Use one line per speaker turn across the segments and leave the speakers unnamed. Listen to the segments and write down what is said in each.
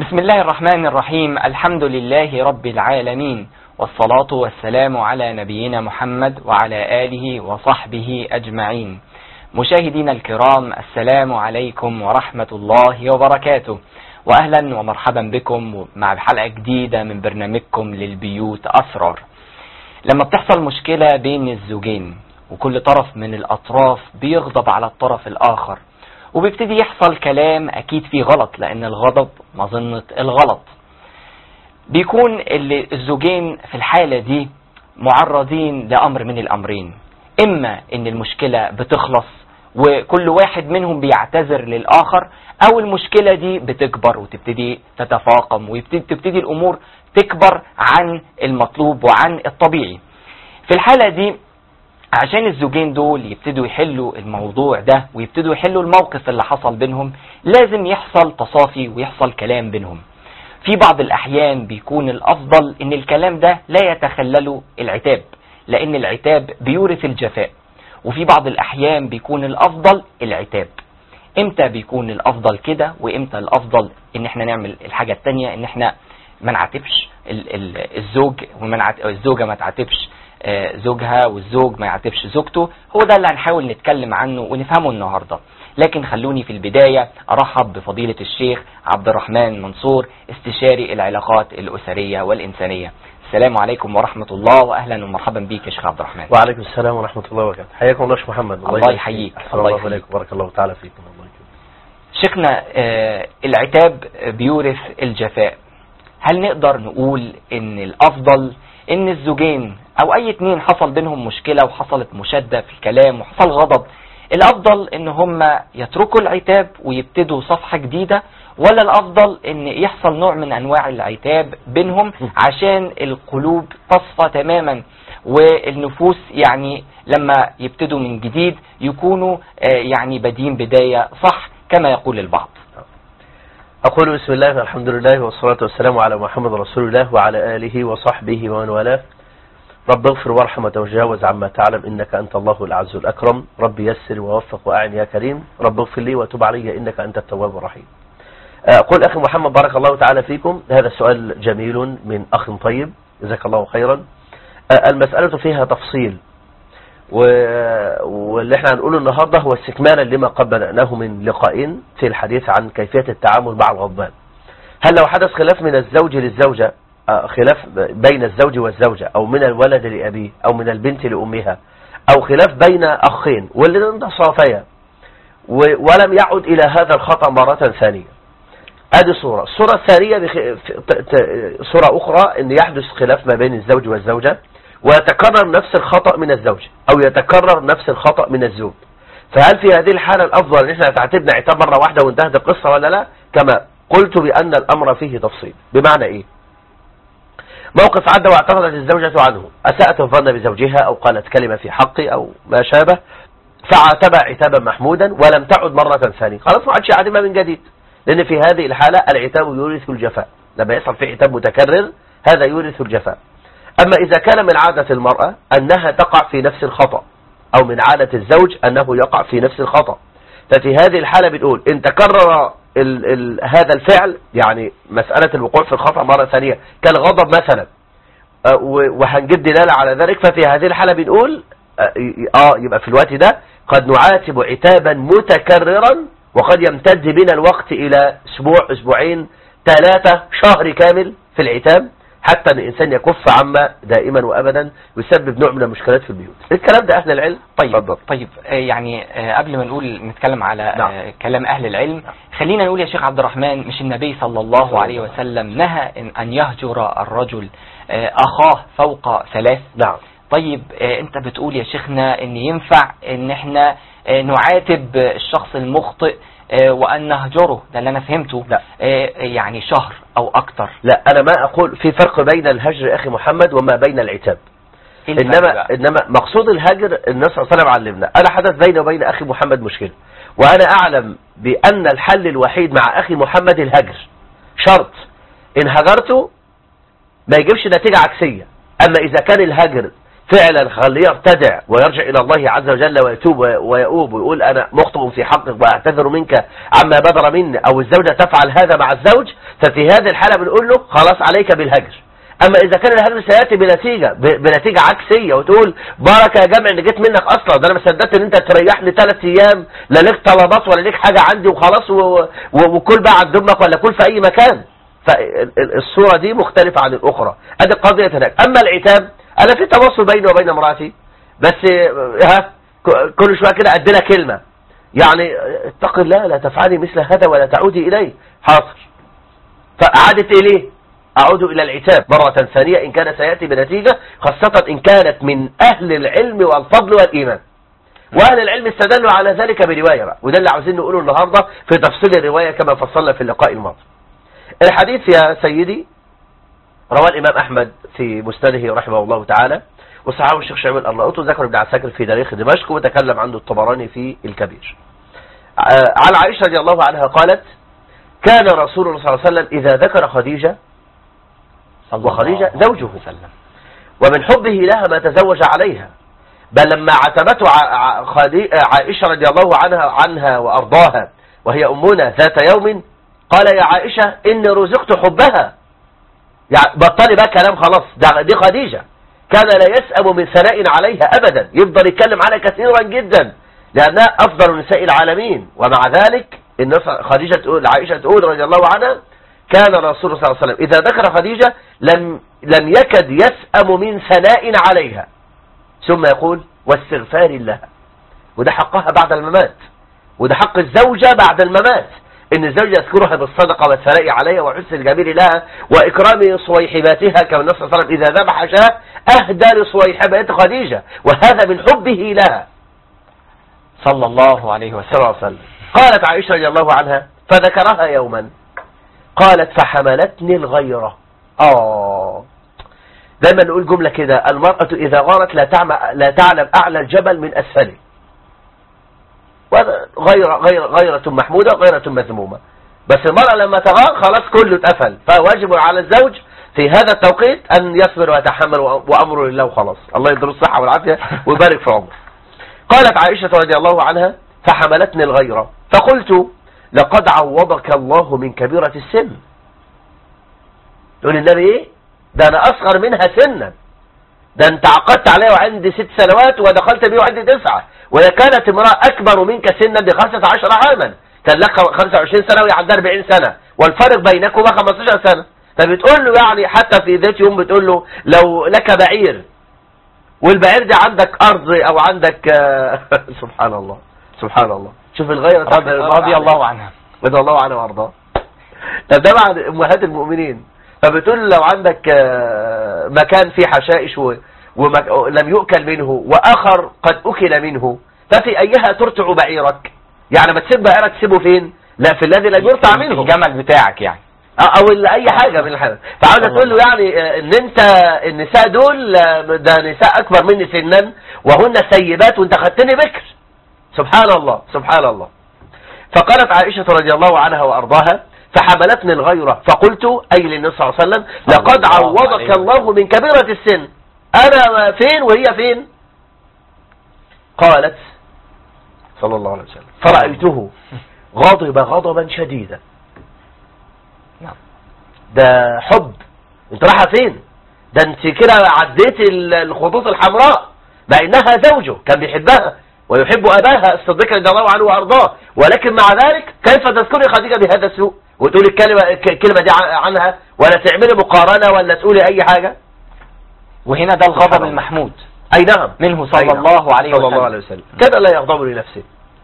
بسم الله الرحمن الرحيم الحمد لله رب العالمين والصلاة والسلام على نبينا محمد وعلى آله وصحبه أجمعين مشاهدينا الكرام السلام عليكم ورحمة الله وبركاته وأهلا ومرحبا بكم مع حلقة جديدة من برنامجكم للبيوت أسرار لما بتحصل مشكلة بين الزوجين وكل طرف من الأطراف بيغضب على الطرف الآخر وبيبتدي يحصل كلام أكيد فيه غلط لأن الغضب مظنة الغلط بيكون اللي الزوجين في الحالة دي معرضين لأمر من الأمرين إما إن المشكلة بتخلص وكل واحد منهم بيعتذر للآخر أو المشكلة دي بتكبر وتبتدي تتفاقم وتبتدي الأمور تكبر عن المطلوب وعن الطبيعي في الحالة دي عشان الزوجين دول يبتدوا يحلوا الموضوع ده ويبتدوا يحلوا الموقف اللي حصل بينهم لازم يحصل تصافي ويحصل كلام بينهم في بعض الأحيان بيكون الأفضل إن الكلام ده لا يتخلله العتاب لأن العتاب بيورث الجفاء وفي بعض الأحيان بيكون الأفضل العتاب امتى بيكون الأفضل كده وامتى الأفضل إن احنا نعمل الحاجة التانية إن احنا ما نعاتبش الزوج والزوجة ما تعاتبش زوجها والزوج ما يعاتبش زوجته هو ده اللي هنحاول نتكلم عنه ونفهمه النهارده لكن خلوني في البداية أرحب بفضيلة الشيخ عبد الرحمن منصور استشاري العلاقات الأسرية والإنسانية السلام عليكم ورحمة الله وأهلا ومرحبا بك يا شيخ عبد الرحمن
وعليكم السلام ورحمة الله وبركاته حياكم الله شيخ محمد
الله يحييك
الله يحييك بارك الله تعالى فيكم الله يكرمك
شيخنا آه العتاب بيورث الجفاء هل نقدر نقول ان الافضل ان الزوجين او اي اتنين حصل بينهم مشكلة وحصلت مشادة في الكلام وحصل غضب الافضل ان هم يتركوا العتاب ويبتدوا صفحة جديدة ولا الافضل ان يحصل نوع من انواع العتاب بينهم عشان القلوب تصفى تماما والنفوس يعني لما يبتدوا من جديد يكونوا يعني بادين بداية صح كما يقول البعض
أقول بسم الله الحمد لله والصلاة والسلام على محمد رسول الله وعلى آله وصحبه ومن والاه رب اغفر وارحم وتجاوز عما تعلم إنك أنت الله الأعز الأكرم رب يسر ووفق وأعن يا كريم رب اغفر لي وتب علي إنك أنت التواب الرحيم أقول أخي محمد بارك الله تعالى فيكم هذا السؤال جميل من أخ طيب جزاك الله خيرا المسألة فيها تفصيل واللي احنا هنقوله النهاردة هو استكمالا لما قد بدأناه من لقاءين في الحديث عن كيفية التعامل مع الغضبان هل لو حدث خلاف من الزوج للزوجة خلاف بين الزوج والزوجة او من الولد لأبيه او من البنت لأمها او خلاف بين اخين والذين تصافيا ولم يعد الى هذا الخطأ مرة ثانية ادي صورة الصورة الثانية بخ... صورة اخرى ان يحدث خلاف ما بين الزوج والزوجة ويتكرر نفس الخطأ من الزوج أو يتكرر نفس الخطأ من الزوج فهل في هذه الحالة الأفضل أن احنا تعتبنا عتاب مرة واحدة وانتهت القصة ولا لا كما قلت بأن الأمر فيه تفصيل بمعنى إيه موقف عدى واعترضت الزوجة عنه أساءت الظن بزوجها أو قالت كلمة في حقي أو ما شابه فعاتب عتابا محمودا ولم تعد مرة ثانية خلاص ما عادش عادمة من جديد لأن في هذه الحالة العتاب يورث الجفاء لما يحصل في عتاب متكرر هذا يورث الجفاء أما إذا كان من عادة المرأة أنها تقع في نفس الخطأ أو من عادة الزوج أنه يقع في نفس الخطأ ففي هذه الحالة بنقول إن تكرر ال ال هذا الفعل يعني مسألة الوقوع في الخطأ مرة ثانية كالغضب مثلا وهنجد دلالة على ذلك ففي هذه الحالة بنقول آه يبقى في الوقت ده قد نعاتب عتابا متكررا وقد يمتد بنا الوقت إلى أسبوع أسبوعين ثلاثة شهر كامل في العتاب حتى ان الانسان يكف عما دائما وابدا يسبب نوع من المشكلات في البيوت الكلام ده اهل العلم
طيب فضل. طيب يعني قبل ما نقول نتكلم على نعم. كلام اهل العلم نعم. خلينا نقول يا شيخ عبد الرحمن مش النبي صلى الله صلى عليه وسلم نهى ان يهجر الرجل اخاه فوق ثلاث
نعم
طيب انت بتقول يا شيخنا ان ينفع ان احنا نعاتب الشخص المخطئ وأن نهجره ده اللي أنا فهمته
لا.
يعني شهر أو أكتر
لا أنا ما أقول في فرق بين الهجر أخي محمد وما بين العتاب إنما, إنما مقصود الهجر الناس صلى الله عليه وسلم علمنا أنا حدث بيني وبين أخي محمد مشكلة وأنا أعلم بأن الحل الوحيد مع أخي محمد الهجر شرط إن هجرته ما يجيبش نتيجة عكسية أما إذا كان الهجر فعلا خليه يرتدع ويرجع إلى الله عز وجل ويتوب ويؤوب ويقول أنا مخطئ في حقك وأعتذر منك عما بدر مني أو الزوجة تفعل هذا مع الزوج ففي هذه الحالة بنقول له خلاص عليك بالهجر أما إذا كان الهجر سيأتي بنتيجة ب- بنتيجة عكسية وتقول بارك يا جمع إن جيت منك أصلا ده أنا ما صدقت إن أنت تريحني ثلاث أيام لا ليك طلبات ولا ليك حاجة عندي وخلاص و- و- وكل بقى عند أمك ولا كل في أي مكان فالصورة دي مختلفة عن الأخرى هذه قضية هناك أما العتاب أنا في تواصل بيني وبين امرأتي بس ها ك- كل شوية كده أدينا كلمة يعني اتق الله لا تفعلي مثل هذا ولا تعودي إليه حاضر فعادت إليه أعود إلى العتاب مرة ثانية إن كان سيأتي بنتيجة خاصة إن كانت من أهل العلم والفضل والإيمان وأهل العلم استدلوا على ذلك برواية بقى وده اللي عاوزين نقوله النهاردة في تفصيل الرواية كما فصلنا في اللقاء الماضي الحديث يا سيدي رواه الإمام أحمد في مسنده رحمه الله تعالى وصححه الشيخ شعيب الأرناؤوط وذكر ابن عساكر في تاريخ دمشق وتكلم عنه الطبراني في الكبير ع- عن عائشة رضي الله عنها قالت كان رسول الله صلى الله عليه وسلم إذا ذكر خديجة وخديجة زوجه
وسلم
ومن حبه لها ما تزوج عليها بل لما عتبته ع- ع- خدي- عائشة رضي الله عنها عنها وأرضاها وهي أمنا ذات يوم قال يا عائشة إني رزقت حبها يعني بطلي بقى كلام خلاص ده دي خديجة كان لا يسأم من ثناء عليها أبدا يفضل يتكلم عنها كثيرا جدا لأنها أفضل نساء العالمين ومع ذلك الناس خديجة تقول عائشة تقول رضي الله عنها كان رسول الله صلى الله عليه وسلم إذا ذكر خديجة لم لم يكد يسأم من ثناء عليها ثم يقول واستغفار لها وده حقها بعد الممات وده حق الزوجة بعد الممات ان الزوجة يذكرها بالصدقة والثناء عليها وحسن الجميل لها واكرام صويحباتها كما النبي صلى الله عليه وسلم اذا ذبح شاة اهدى لصويحبات خديجة وهذا من حبه لها
صلى الله عليه
صلى
وسلم
الله عليه وسلم قالت عائشة رضي الله عنها فذكرها يوما قالت فحملتني الغيرة اه دايما نقول جملة كده المرأة إذا غارت لا تعلم, لا تعلم أعلى الجبل من أسفله وهذا غير غير غيرة محمودة وغيرة مذمومة بس المرأة لما تغار خلاص كله اتقفل فواجب على الزوج في هذا التوقيت أن يصبر ويتحمل وأمره لله وخلاص الله يديله الصحة والعافية ويبارك في عمره قالت عائشة رضي الله عنها فحملتني الغيرة فقلت لقد عوضك الله من كبيرة السن تقول النبي ايه ده انا اصغر منها سنا ده انت عقدت عليها وعندي ست سنوات ودخلت بيه وعندي تسعة وهي كانت امرأة اكبر منك سنا بخمسة عشر عاما كان لك 25 سنة وهي عندها 40 سنة والفرق بينكما 15 سنة فبتقول له يعني حتى في ذات يوم بتقول له لو لك بعير والبعير ده عندك ارض او عندك آه، سبحان الله سبحان الله شوف الغيرة
رضي, رضي الله عنها
رضي الله عنه وارضاه طب ده بعد امهات المؤمنين فبتقول له لو عندك آه، مكان فيه حشائش و- ومك- ولم يؤكل منه واخر قد اكل منه ففي ايها ترتع بعيرك يعني ما تسيب بعيرك تسيبه فين لا في الذي لم يرتع منه
الجمل بتاعك يعني
او ال- اي حاجة من الحاجة فعاوزة تقول له يعني آه، ان انت النساء دول آه، ده نساء اكبر مني سنا وهن سيبات وانت خدتني بكر سبحان الله سبحان الله فقالت عائشة رضي الله عنها وارضاها فحملتني الغيرة فقلت اي للنبي صلى الله عليه وسلم لقد
صلى الله عليه
عوضك الله من كبيرة السن انا فين وهي فين قالت صلى الله عليه وسلم فرأيته غضب غضبا شديدا
نعم.
ده حب انت رايحه فين ده انت كده عديت ال- الخطوط الحمراء بأنها زوجه كان بيحبها ويحب أباها الصديق رضي الله عنه وأرضاه ولكن مع ذلك كيف تذكري خديجة بهذا السوء وتقولي الكلمة ك- الكلمة دي ع- عنها ولا تعملي مقارنة ولا تقولي أي حاجة
وهنا ده
سبحان
الغضب
الله.
المحمود
أي نعم
منه صلى
أي نعم.
الله عليه
صلى الله
وسلم.
عليه وسلم كان لا يغضب لنفسه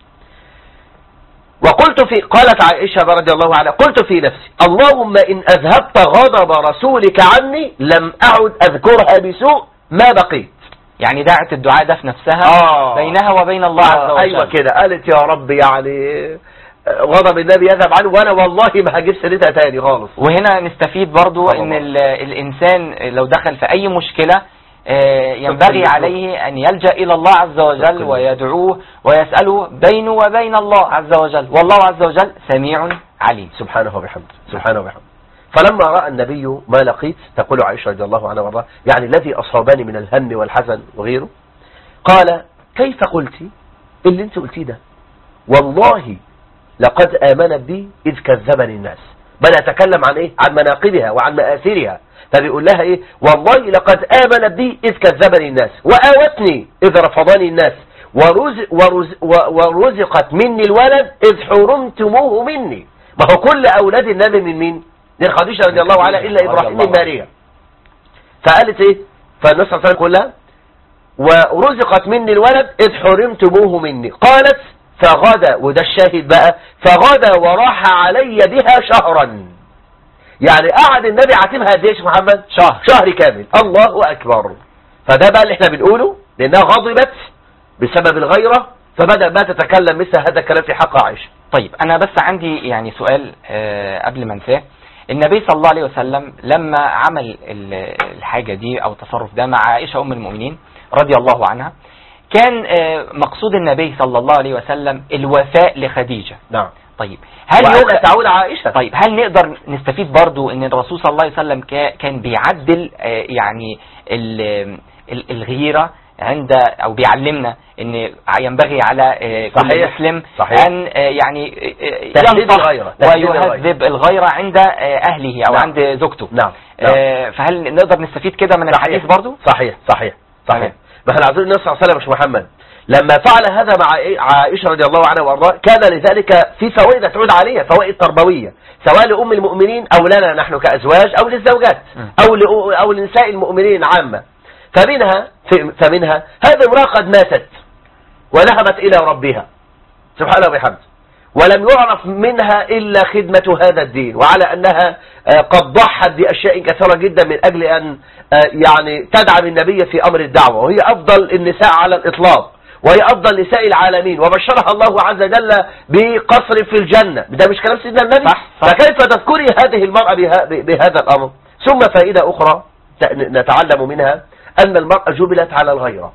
وقلت في قالت عائشة رضي الله عنها قلت في نفسي اللهم إن أذهبت غضب رسولك عني لم أعد أذكرها بسوء ما بقيت
يعني دعت الدعاء ده في نفسها
آه.
بينها وبين الله عز
آه
وجل
أيوة كده قالت يا رب يعني آه، غضب النبي يذهب عنه وأنا والله ما هجيب سيرتها تاني خالص
وهنا نستفيد برضو
صلى
ان
الله.
ال- الانسان لو دخل في اي مشكلة آه، ينبغي
تفضل.
عليه ان يلجأ الى الله عز وجل
تفضل.
ويدعوه ويسأله بينه وبين الله عز وجل والله عز وجل سميع عليم
سبحانه وبحمده سبحانه وبحمده فلما رأى النبي ما لقيت تقول عائشة رضي الله عنها وارضاها يعني الذي أصابني من الهم والحزن وغيره قال كيف قلت اللي انت قلتيه ده والله لقد آمن بي إذ كذبني الناس بدأ يتكلم عن إيه عن مناقبها وعن مآثرها فبيقول لها إيه والله لقد آمن بي إذ كذبني الناس وآوتني إذ رفضني الناس ورز ورز ورزقت مني الولد إذ حرمتموه مني ما هو كل أولاد النبي من مين من خديجة رضي الله عنها إلا إبراهيم من ماريا فقالت إيه فالنبي صلى الله عليه وسلم كلها ورزقت مني الولد إذ حرمتموه مني قالت فغدا وده الشاهد بقى فغدا وراح علي بها شهرا يعني قعد النبي عاتمها قد ايش محمد
شهر
شهر كامل الله اكبر فده بقى اللي احنا بنقوله لانها غضبت بسبب الغيرة فبدأ ما تتكلم مثل هذا الكلام في حق عائشة
طيب انا بس عندي يعني سؤال آه، قبل ما انساه النبي صلى الله عليه وسلم لما عمل ال- الحاجة دي او التصرف ده مع عائشة ام المؤمنين رضي الله عنها كان آه، مقصود النبي صلى الله عليه وسلم الوفاء لخديجة
نعم
طيب هل
وألا
يوجد
تعود عائشة
طيب هل نقدر نستفيد برضو ان الرسول صلى الله عليه وسلم كا- كان بيعدل آه، يعني ال- ال- الغيرة عند او بيعلمنا ان ينبغي على آه، كل
صحيح.
مسلم
صحيح.
ان آه، يعني آه،
تهذيب
ينصح
الغيرة. تهذيب
ويهذب الغيرة عند آه، اهله او
نعم.
عند زوجته
نعم نعم.
آه، فهل نقدر نستفيد كده من
صحيح.
الحديث برضو
صحيح صحيح صحيح
تمام.
ما احنا عايزين النبي صلى الله عليه وسلم مش محمد لما فعل هذا مع إيه؟ عائشة رضي الله عنها وارضاها كان لذلك في فوائد تعود عليها فوائد تربوية سواء لأم المؤمنين أو لنا نحن كأزواج أو للزوجات
م.
أو لأ- أو لنساء المؤمنين عامة فمنها في- فمنها هذه امرأة قد ماتت وذهبت إلى ربها سبحانه وبحمده ولم يعرف منها إلا خدمة هذا الدين وعلى أنها آه، قد ضحت بأشياء كثيرة جدا من أجل أن آه، يعني تدعم النبي في أمر الدعوة وهي أفضل النساء على الإطلاق وهي أفضل نساء العالمين وبشرها الله عز وجل بقصر في الجنة ده مش كلام سيدنا النبي
صح، صح.
فكيف تذكري هذه المرأة بها- بهذا الأمر ثم فائدة أخرى ت- نتعلم منها أن المرأة جبلت على الغيرة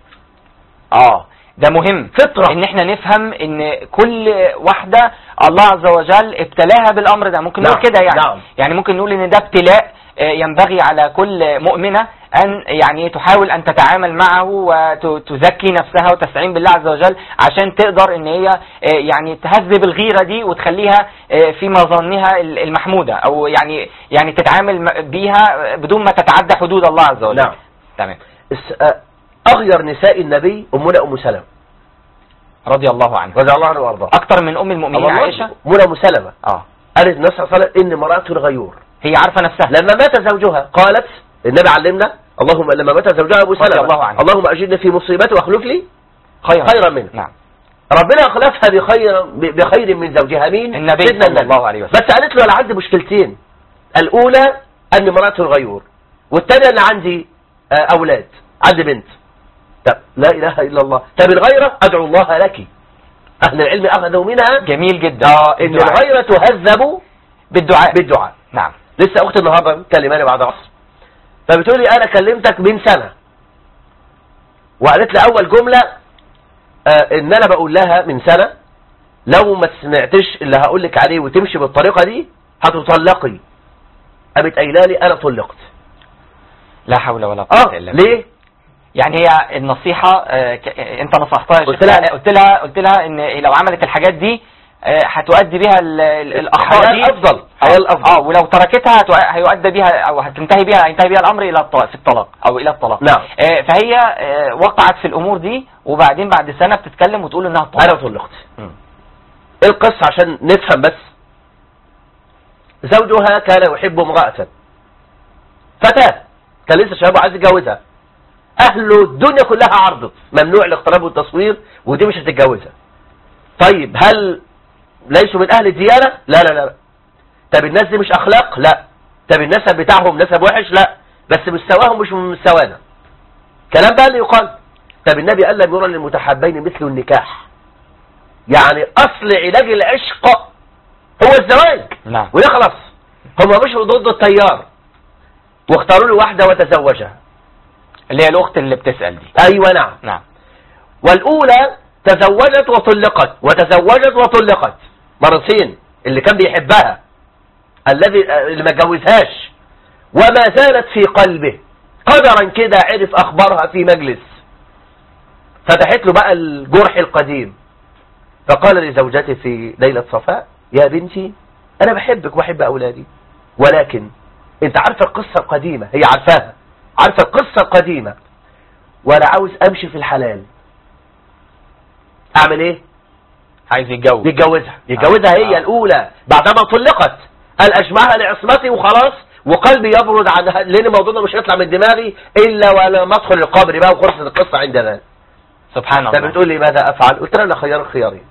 اه ده مهم
فطرة
ان احنا نفهم ان كل واحدة الله عز وجل ابتلاها بالامر ده ممكن نقول
نعم،
كده يعني
نعم.
يعني ممكن نقول ان ده ابتلاء آه، ينبغي على كل مؤمنة ان يعني تحاول ان تتعامل معه وتزكي نفسها وتستعين بالله عز وجل عشان تقدر ان هي آه، يعني تهذب الغيرة دي وتخليها آه، في مظنها المحمودة او يعني يعني تتعامل م- بيها بدون ما تتعدى حدود الله عز وجل
نعم
تمام
الس- آه، أغير نساء النبي أمنا أم سلمة
رضي الله عنها
رضي الله عنها وارضاها
اكتر من ام المؤمنين
والله
عائشة
أمنا أم سلمة
اه
قالت النبي صلى الله عليه وسلم إن امرأة غيور
هي عارفة نفسها
لما مات زوجها قالت النبي علمنا اللهم لما مات زوجها أبو
رضي
سلمة
الله عنه.
اللهم أجرني في مصيبتي واخلف لي
خيرا
خيرا منه
نعم
ربنا أخلفها بخير بخير من زوجها مين
النبي
سيدنا
صلى الله عليه وسلم.
بس قالت له أنا عندي مشكلتين الأولى أن امرأة غيور والثانية أن عندي آه، أولاد عندي بنت طب لا إله إلا الله طب الغيرة أدعو الله لك أهل العلم أخذوا منها
جميل جدا
إن
الدعاء.
الغيرة تهذب
بالدعاء
بالدعاء
نعم
لسه أختي النهاردة كلماني بعد عصر فبتقولي أنا كلمتك من سنة وقالت لي أول جملة آه إن أنا بقول لها من سنة لو ما سمعتش اللي هقول لك عليه وتمشي بالطريقة دي هتطلقي قامت قايله لي أنا طلقت
لا حول ولا قوة
اه
إلا بالله
ليه؟
يعني هي النصيحة آه، ك- آه، انت نصحتها يا
قلت
شيخ.
لها-
قلت لها قلت لها ان لو عملت الحاجات دي آه، هتؤدي بيها ال- ال- الاخطاء
الحياة
دي
الأفضل الحياة الأفضل
اه ولو تركتها هتؤ- هيؤدي بيها او هتنتهي بيها هينتهي بيها الامر الى الطلاق في الطلاق او الى الطلاق
نعم.
آه، فهي آه، وقعت في الامور دي وبعدين بعد سنة بتتكلم وتقول انها
أنا
طلاق
طلقت
مم.
إيه القصة عشان نفهم بس زوجها كان يحب امرأة فتاة كان لسه شباب عايز يتجوزها أهل الدنيا كلها عرضت ممنوع الاقتراب والتصوير ودي مش هتتجوزها طيب هل ليسوا من أهل الديانة لا لا لا لا. طب الناس دي مش أخلاق لا طب النسب بتاعهم نسب وحش لا بس مستواهم مش من مستوانا كلام بقى اللي يقال طب النبي قال لم يرى للمتحابين مثل النكاح يعني أصل علاج العشق هو الزواج
نعم
ويخلص هم مشوا ضد التيار واختاروا له واحدة وتزوجها
اللي هي الاخت اللي بتسأل دي
أيوة نعم
نعم
والأولى تزوجت وطلقت وتزوجت وطلقت مرتين اللي كان بيحبها الذي اللي ما اتجوزهاش وما زالت في قلبه قدرا كده عرف اخبارها في مجلس فتحت له بقى الجرح القديم فقال لزوجته في ليلة صفاء يا بنتي انا بحبك وبحب اولادي ولكن انت عارفة القصة القديمة هي عارفاها عارفة القصة القديمة وانا عاوز امشي في الحلال اعمل ايه
عايز يتجوز
يتجوزها يتجوزها هي
آه.
الاولى بعدما طلقت قال اجمعها لعصمتي وخلاص وقلبي يبرد عنها لان الموضوع ده مش هيطلع من دماغي الا ولما ادخل القبر بقى وخلصت القصه عند ذلك
سبحان
انت
الله
بتقول لي ماذا افعل قلت لها لا خيار خيارين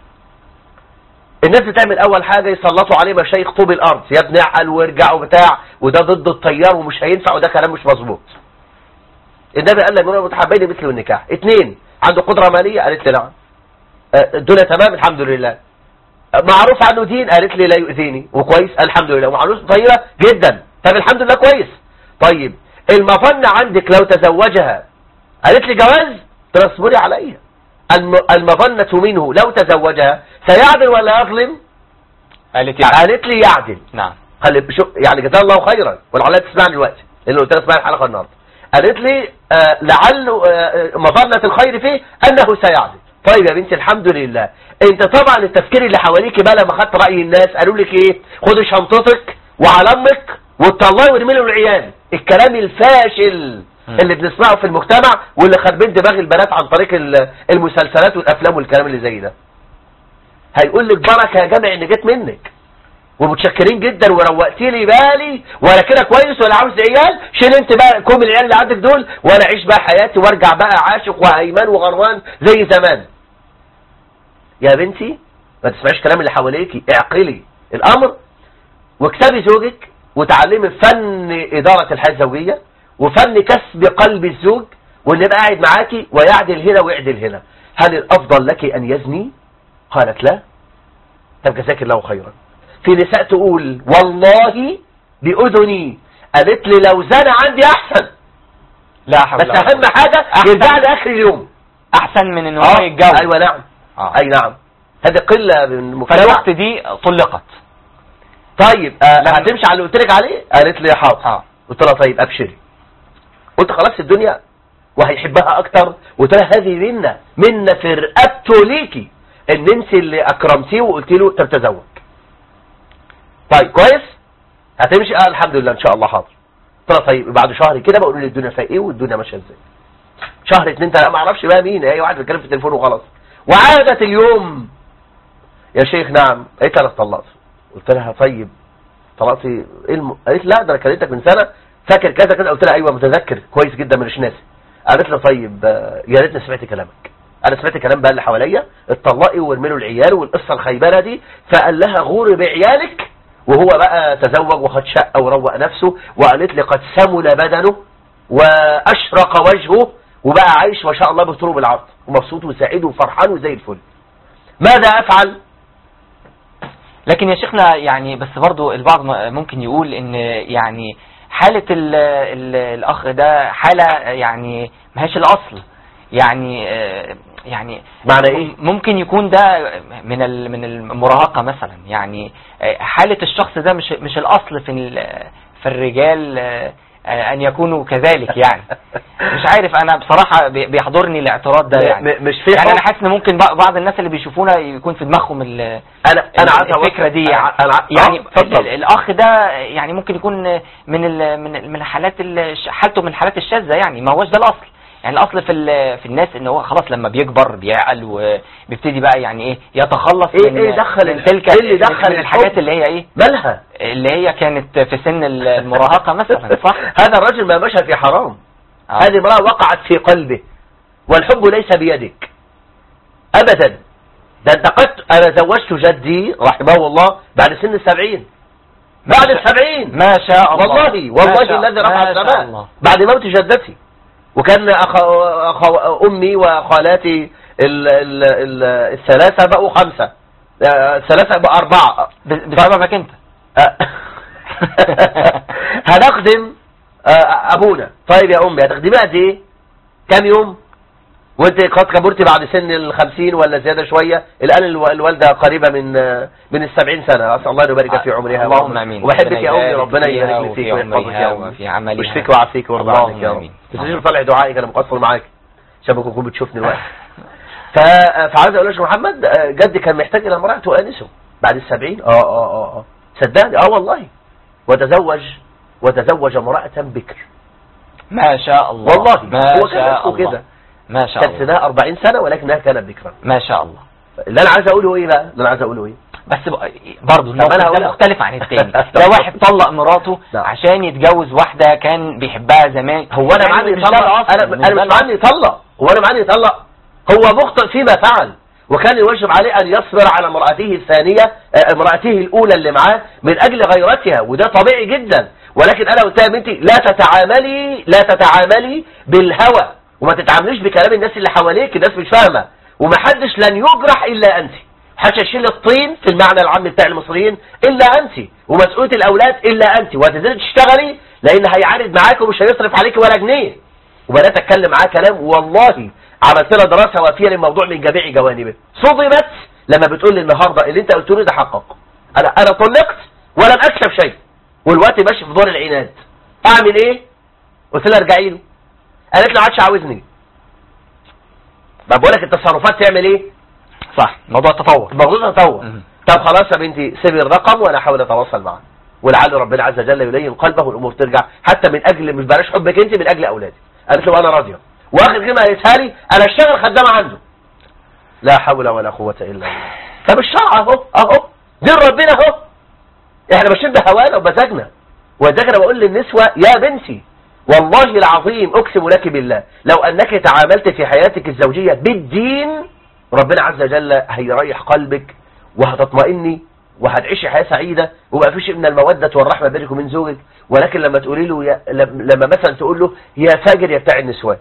الناس بتعمل اول حاجه يسلطوا عليه مشايخ طوب الارض يا ابني اعقل وارجع وبتاع وده ضد التيار ومش هينفع وده كلام مش مظبوط النبي قال لك من المتحابين مثل النكاح اثنين عنده قدره ماليه قالت لي نعم آه، الدنيا تمام الحمد لله آه، معروف عنه دين قالت لي لا يؤذيني وكويس الحمد لله ومعروف طيبه جدا طب الحمد لله كويس طيب المظنه عندك لو تزوجها قالت لي جواز تصبري عليها الم- المظنة منه لو تزوجها سيعدل ولا يظلم
قالت يعني
قالت لي يعدل
نعم
خلي شو يعني جزاها الله خيرا ولعلها تسمعني دلوقتي لان قلت لها اسمعي الحلقه النهارده قالت لي آه لعل آه مظنه الخير فيه انه سيعدل طيب يا بنتي الحمد لله انت طبعا التفكير اللي حواليك بقى لما خدت راي الناس قالوا لك ايه خدي شنطتك وعلى امك وتطلعي وارمي له العيال الكلام الفاشل
مم.
اللي بنسمعه في المجتمع واللي خربين دماغ البنات عن طريق ال- المسلسلات والافلام والكلام اللي زي ده هيقول لك بركه يا جمع ان جيت منك ومتشكرين جدا وروقتي لي بالي وانا كده كويس ولا عاوز عيال شيل انت بقى كوم العيال اللي عندك دول وانا اعيش بقى حياتي وارجع بقى عاشق وهيمان وغروان زي زمان يا بنتي ما تسمعيش كلام اللي حواليكي اعقلي الامر واكسبي زوجك وتعلمي فن اداره الحياه الزوجيه وفن كسب قلب الزوج وان يبقى قاعد معاكي ويعدل هنا ويعدل هنا هل الافضل لك ان يزني قالت لا طب جزاك الله خيرا في نساء تقول والله بأذني قالت لي لو زنى عندي أحسن
لا حول
بس
ولا
أهم
قوة.
حاجة
أحسن.
يرجع لي آخر اليوم
احسن من ان هو يتجوز
أيوة نعم
آه.
أي نعم هذه قلة من المجتمع
فالوقت دي طلقت
طيب آه
لما-
هتمشي على اللي قلت لك عليه قالت لي حاضر
اه
قلت لها طيب أبشري قلت خلاص الدنيا وهيحبها أكتر قلت لها هذه منا منا في رقبته ليكي إن أنت اللي أكرمتيه وقلت له طب تزوج طيب كويس هتمشي اه الحمد لله ان شاء الله حاضر قلت لها طيب بعد شهر كده بقول لي الدنيا فيها ايه والدنيا ماشيه ازاي شهر اتنين تلاته ما اعرفش بقى مين اي واحد بيتكلم في التليفون وخلاص وعادت اليوم يا شيخ نعم قالت لي انا اتطلقت قلت لها طيب طلقتي ايه الم... قالت لا ده انا كلمتك من سنه فاكر كذا كذا قلت لها ايوه متذكر كويس جدا مش ناسي قالت لي طيب آه، يا ريتني سمعت كلامك انا سمعت كلام بقى اللي حواليا اتطلقي وارمي له العيال والقصه الخيبانه دي فقال لها غوري بعيالك وهو بقى تزوج وخد شقه وروق نفسه وقالت لي قد سمل بدنه واشرق وجهه وبقى عايش ما شاء الله بطول بالعرض ومبسوط وسعيد وفرحان وزي الفل ماذا افعل
لكن يا شيخنا يعني بس برضو البعض م- ممكن يقول ان يعني حالة ال ال الاخ ده حالة يعني ما هيش الاصل يعني آه، يعني
معنى ايه
ممكن يكون ده من ال- من المراهقة مثلا يعني آه، حالة الشخص ده مش مش الاصل في ال- في الرجال آه، آه، ان يكونوا كذلك يعني مش عارف انا بصراحة بي- بيحضرني الاعتراض ده
م-
يعني
م- مش في
يعني انا
حب.
حاسس ان ممكن بع- بعض الناس اللي بيشوفونا يكون في دماغهم ال
انا انا عايز أوصل-
الفكره دي
أنا-
يعني,
أنا
يعني
آه، اتفضل.
ال- الاخ ده يعني ممكن يكون من ال من ال من حالات ال- حالته من الحالات الشاذه يعني ما هوش ده الاصل يعني الاصل في ال- في الناس ان هو خلاص لما بيكبر بيعقل وبيبتدي بقى يعني ايه يتخلص
إيه-
من
إيه دخل
من
ال-
تلك
إيه اللي دخل
من الحاجات
الحب؟
اللي هي ايه
مالها
اللي هي كانت في سن المراهقه مثلا صح
هذا الرجل ما مشى في حرام
آه.
هذه امرأة وقعت في قلبه والحب ليس بيدك أبدا ده انت قد أنا زوجت جدي رحمه الله بعد سن السبعين بعد السبعين
ما شاء الله
والله
ما
والله
شاء-
الذي رفع
ما شاء
السماء
الله.
بعد موت جدتي وكان أخ... أخ... أمي وخالاتي ال... ال... ال... الثلاثة بقوا خمسة آه، الثلاثة بقوا أربعة
ب- بسببك انت
هنخدم آه، ابونا طيب يا امي هتخدمي قد ايه كام يوم وانت قد كبرت بعد سن الخمسين ولا زيادة شوية الآن الو- الوالدة قريبة من من السبعين سنة أسأل الله أن يبارك في عمرها
اللهم امين
وبحبك يا أمي
يبارك
ربنا
فيها
يبارك لي
وفي
فيك ويحفظك
عمرها
يا أمي
وفي عملها
ويشفيك ويعافيك ويرضى
اللهم
عنك يا رب
آمين.
تسجيل طلع دعائك أنا مقصر معاك عشان ممكن تكون بتشوفني الوقت ف... فعاوز أقول لك يا محمد آه، جدي كان محتاج إلى امرأة تؤانسه بعد السبعين اه اه اه اه صدقني اه والله وتزوج وتزوج امرأة بكر
ما شاء الله
والله
ما
هو كان
شاء
اسمه
الله
كده
ما شاء
كان
الله
سنها 40 سنة ولكنها كانت بكرا
ما شاء الله
اللي انا عايز اقوله ايه بقى اللي انا عايز اقوله ايه
بس ب- برضه
أنا
الموقف
هقول-
ده مختلف عن التاني ده واحد طلق مراته
نعم.
عشان يتجوز واحدة كان بيحبها زمان
هو انا
يعني
معني
مش ده
يطلق
الأصل،
انا
مش
انا
ده
مش معني يطلق هو انا معني يطلق هو مخطئ فيما فعل وكان يوجب عليه ان يصبر على امرأته الثانية آه، امرأته الاولى اللي معاه من اجل غيرتها وده طبيعي جدا ولكن انا قلت لها يا بنتي لا تتعاملي لا تتعاملي بالهوى وما تتعامليش بكلام الناس اللي حواليك الناس مش فاهمه ومحدش لن يجرح الا انت محدش هيشيل الطين في المعنى العام بتاع المصريين الا انت ومسؤوليه الاولاد الا انت وهتنزلي تشتغلي لان هيعارض معاك ومش هيصرف عليك ولا جنيه وبدات اتكلم معاه كلام والله عملت لها دراسه وافيه للموضوع من جميع جوانبه صدمت لما بتقول لي النهارده اللي انت قلته لي ده حقق انا انا طلقت ولم اكسب شيء والوقت ماشي في دور العناد اعمل ايه قلت لها ارجعي له قالت لي ما عادش عاوزني ما بقول لك التصرفات تعمل ايه
صح موضوع التطور
الموضوع تطور
مم.
طب خلاص يا بنتي سيبي الرقم وانا احاول اتواصل معاه ولعل ربنا عز وجل يلين قلبه والامور ترجع حتى من اجل مش بلاش حبك انت من اجل اولادي قالت له انا راضيه واخر كلمه قالتها لي انا اشتغل خدامه عنده لا حول ولا قوه الا بالله طب الشرع اهو اهو دين ربنا اهو احنا ماشيين بهوانا وبمزاجنا وذلك انا بقول للنسوه يا بنتي والله العظيم اقسم لك بالله لو انك تعاملت في حياتك الزوجيه بالدين ربنا عز وجل هيريح قلبك وهتطمئني وهتعيشي حياه سعيده وما فيش من الموده والرحمه بينك وبين زوجك ولكن لما تقولي له يا لم- لما مثلا تقول له يا فاجر يا بتاع النسوان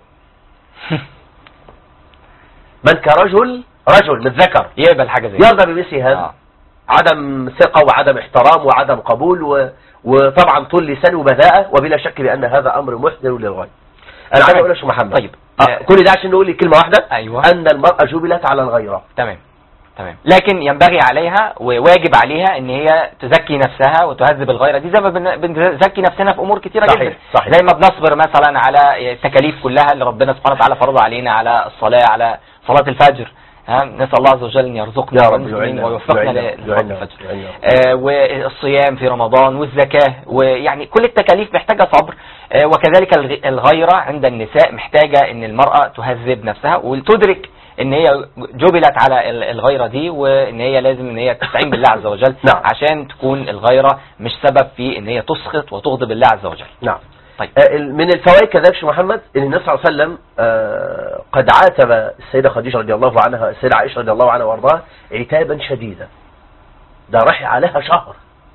من كرجل رجل متذكر
يقبل حاجة زي
يرضى بمثل هذا
آه.
عدم ثقة وعدم احترام وعدم قبول و... وطبعا طول لسان وبذاءة وبلا شك بأن هذا أمر محزن للغاية أنا عايز
تمام.
أقول لك شو محمد
طيب.
آه.
آه.
كل ده عشان نقول لي كلمة واحدة
أيوة.
أن المرأة جبلت على الغيرة
تمام تمام لكن ينبغي عليها وواجب عليها ان هي تزكي نفسها وتهذب الغيرة دي زي ما بن- بنزكي نفسنا في امور كتيرة
صحيح،
جدا
صحيح.
زي ما بنصبر مثلا على التكاليف كلها اللي ربنا سبحانه وتعالى فرضها علينا على الصلاة على صلاة الفجر ها نسأل الله عز وجل ان يرزقنا
يا رب
المسلمين
يعيننا،
ويوفقنا
يعيننا،
لصلاة
يعيننا،
الفجر
يعيننا.
آه، والصيام في رمضان والزكاة ويعني كل التكاليف محتاجة صبر آه، وكذلك الغ- الغيرة عند النساء محتاجة ان المرأة تهذب نفسها وتدرك ان هي جبلت على ال- الغيرة دي وان هي لازم ان هي تستعين بالله عز وجل
نعم.
عشان تكون الغيرة مش سبب في ان هي تسخط وتغضب الله عز وجل
نعم
طيب
آه، ال- من الفوائد كذلك شو محمد ان النبي صلى الله عليه وسلم آه، قد عاتب السيدة خديجة رضي الله عنها السيدة عائشة رضي الله عنها وارضاها عتابا شديدا ده راح عليها شهر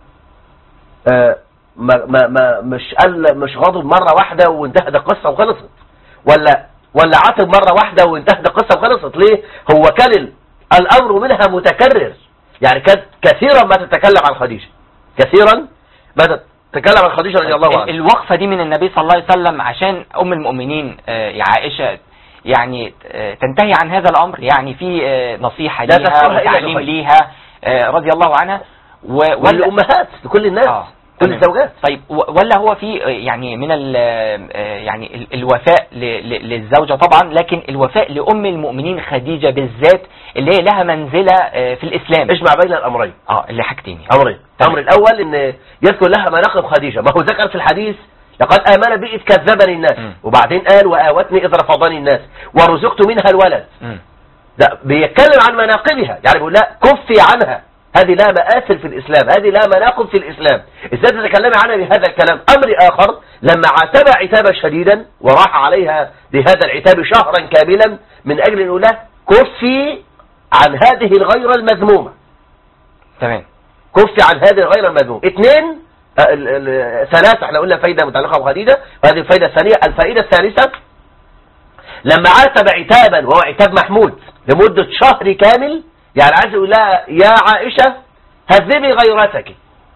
آه، ما ما ما مش قال مش غاضب مرة واحدة وانتهت القصة وخلصت ولا ولا عاتب مرة واحدة وانتهت القصة وخلصت ليه هو كان ال- الامر منها متكرر يعني كانت كثيرا ما تتكلم عن خديجة كثيرا ما تتكلم عن خديجة رضي الله
ال-
عنها
الوقفة دي من النبي صلى الله عليه وسلم عشان أم المؤمنين آه، يا عائشة يعني آه، تنتهي عن هذا الأمر يعني في آه، نصيحة
لا
ليها
تذكرها إلا
وتعليم
بخير.
ليها آه، رضي الله عنها و- ولا
والأمهات لكل الناس
آه،
كل
تمام.
الزوجات
طيب و- ولا هو في آه، يعني من ال آه، يعني ال- الوفاء ل- ل- للزوجة طبعا لكن الوفاء لأم المؤمنين خديجة بالذات اللي هي لها منزلة آه، في الإسلام
اجمع بين الأمرين
اه اللي حاجتين يعني.
أمرين
تمام.
الأمر الأول إن يذكر لها مناقب خديجة ما هو ذكر في الحديث لقد آمن بي إذ كذبني الناس
مم.
وبعدين قال وآوتني إذ رفضني الناس ورزقت منها الولد
مم.
ده بيتكلم عن مناقبها يعني بيقول لا كفي عنها هذه لا مآثل في الإسلام هذه لا مناقب في الإسلام ازاي تتكلمي عنها بهذا الكلام أمر آخر لما عاتب عتابا شديدا وراح عليها بهذا العتاب شهرا كاملا من أجل أن يقول لها كفي عن هذه الغيرة المذمومة
تمام
كفي عن هذه الغيرة المذمومة اثنين آه، ال- ال- ثلاثة احنا قلنا فايدة متعلقة بخديجة وهذه الفايدة الثانية الفائدة الثالثة لما عاتب عتابا وهو عتاب محمود لمدة شهر كامل يعني عايز يقول لها يا عائشة هذبي غيرتك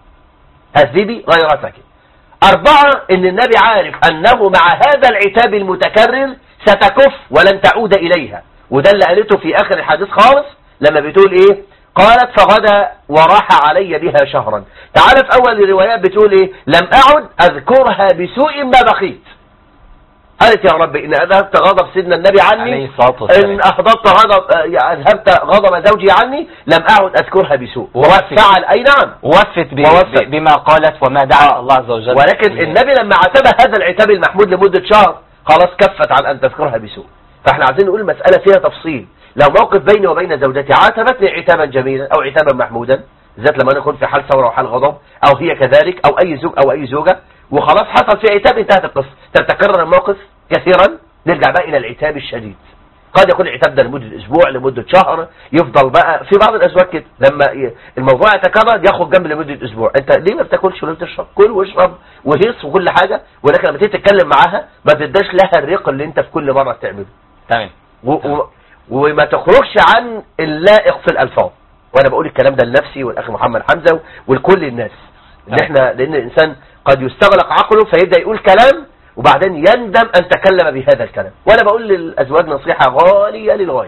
هذبي غيرتك أربعة إن النبي عارف أنه مع هذا العتاب المتكرر ستكف ولن تعود إليها وده اللي قالته في آخر الحديث خالص لما بتقول إيه قالت فغدا وراح علي بها شهرا تعال في أول الروايات بتقول إيه لم أعد أذكرها بسوء ما بقيت قالت يا رب إن أذهبت غضب سيدنا النبي
عليه
عني
الصلاة والسلام
إن أهضبت غضب آه، أذهبت غضب زوجي عني لم أعد أذكرها بسوء
ووفت.
فعل أي نعم
وفت ب-
ووفت.
ب- بما قالت وما دعا
آه.
الله عز وجل
ولكن
إليه.
النبي لما عتب هذا العتاب المحمود لمدة شهر خلاص كفت عن أن تذكرها بسوء فاحنا عايزين نقول المسألة فيها تفصيل لو موقف بيني وبين زوجتي عاتبتني عتابا جميلا أو عتابا محمودا بالذات لما نكون في حال ثورة وحال غضب أو هي كذلك أو أي زوج أو أي زوجة وخلاص حصل في عتاب انتهت القصة تتكرر الموقف كثيرا نرجع بقى إلى العتاب الشديد قد يكون العتاب ده لمدة أسبوع لمدة شهر يفضل بقى في بعض الأزواج كده لما ي- الموضوع يتكرر ياخد جنب لمدة أسبوع أنت ليه ما بتاكلش ولا بتشرب كل واشرب وهيص وكل حاجة ولكن لما تيجي تتكلم معاها ما تداش لها الريق اللي أنت في كل مرة بتعمله
تمام
و و وما تخرجش عن اللائق في الألفاظ وأنا بقول الكلام ده لنفسي والأخ محمد حمزة ولكل الناس إن
نعم.
إحنا لأن الإنسان قد يستغلق عقله فيبدأ يقول كلام وبعدين يندم أن تكلم بهذا الكلام وأنا بقول للأزواج نصيحة غالية للغاية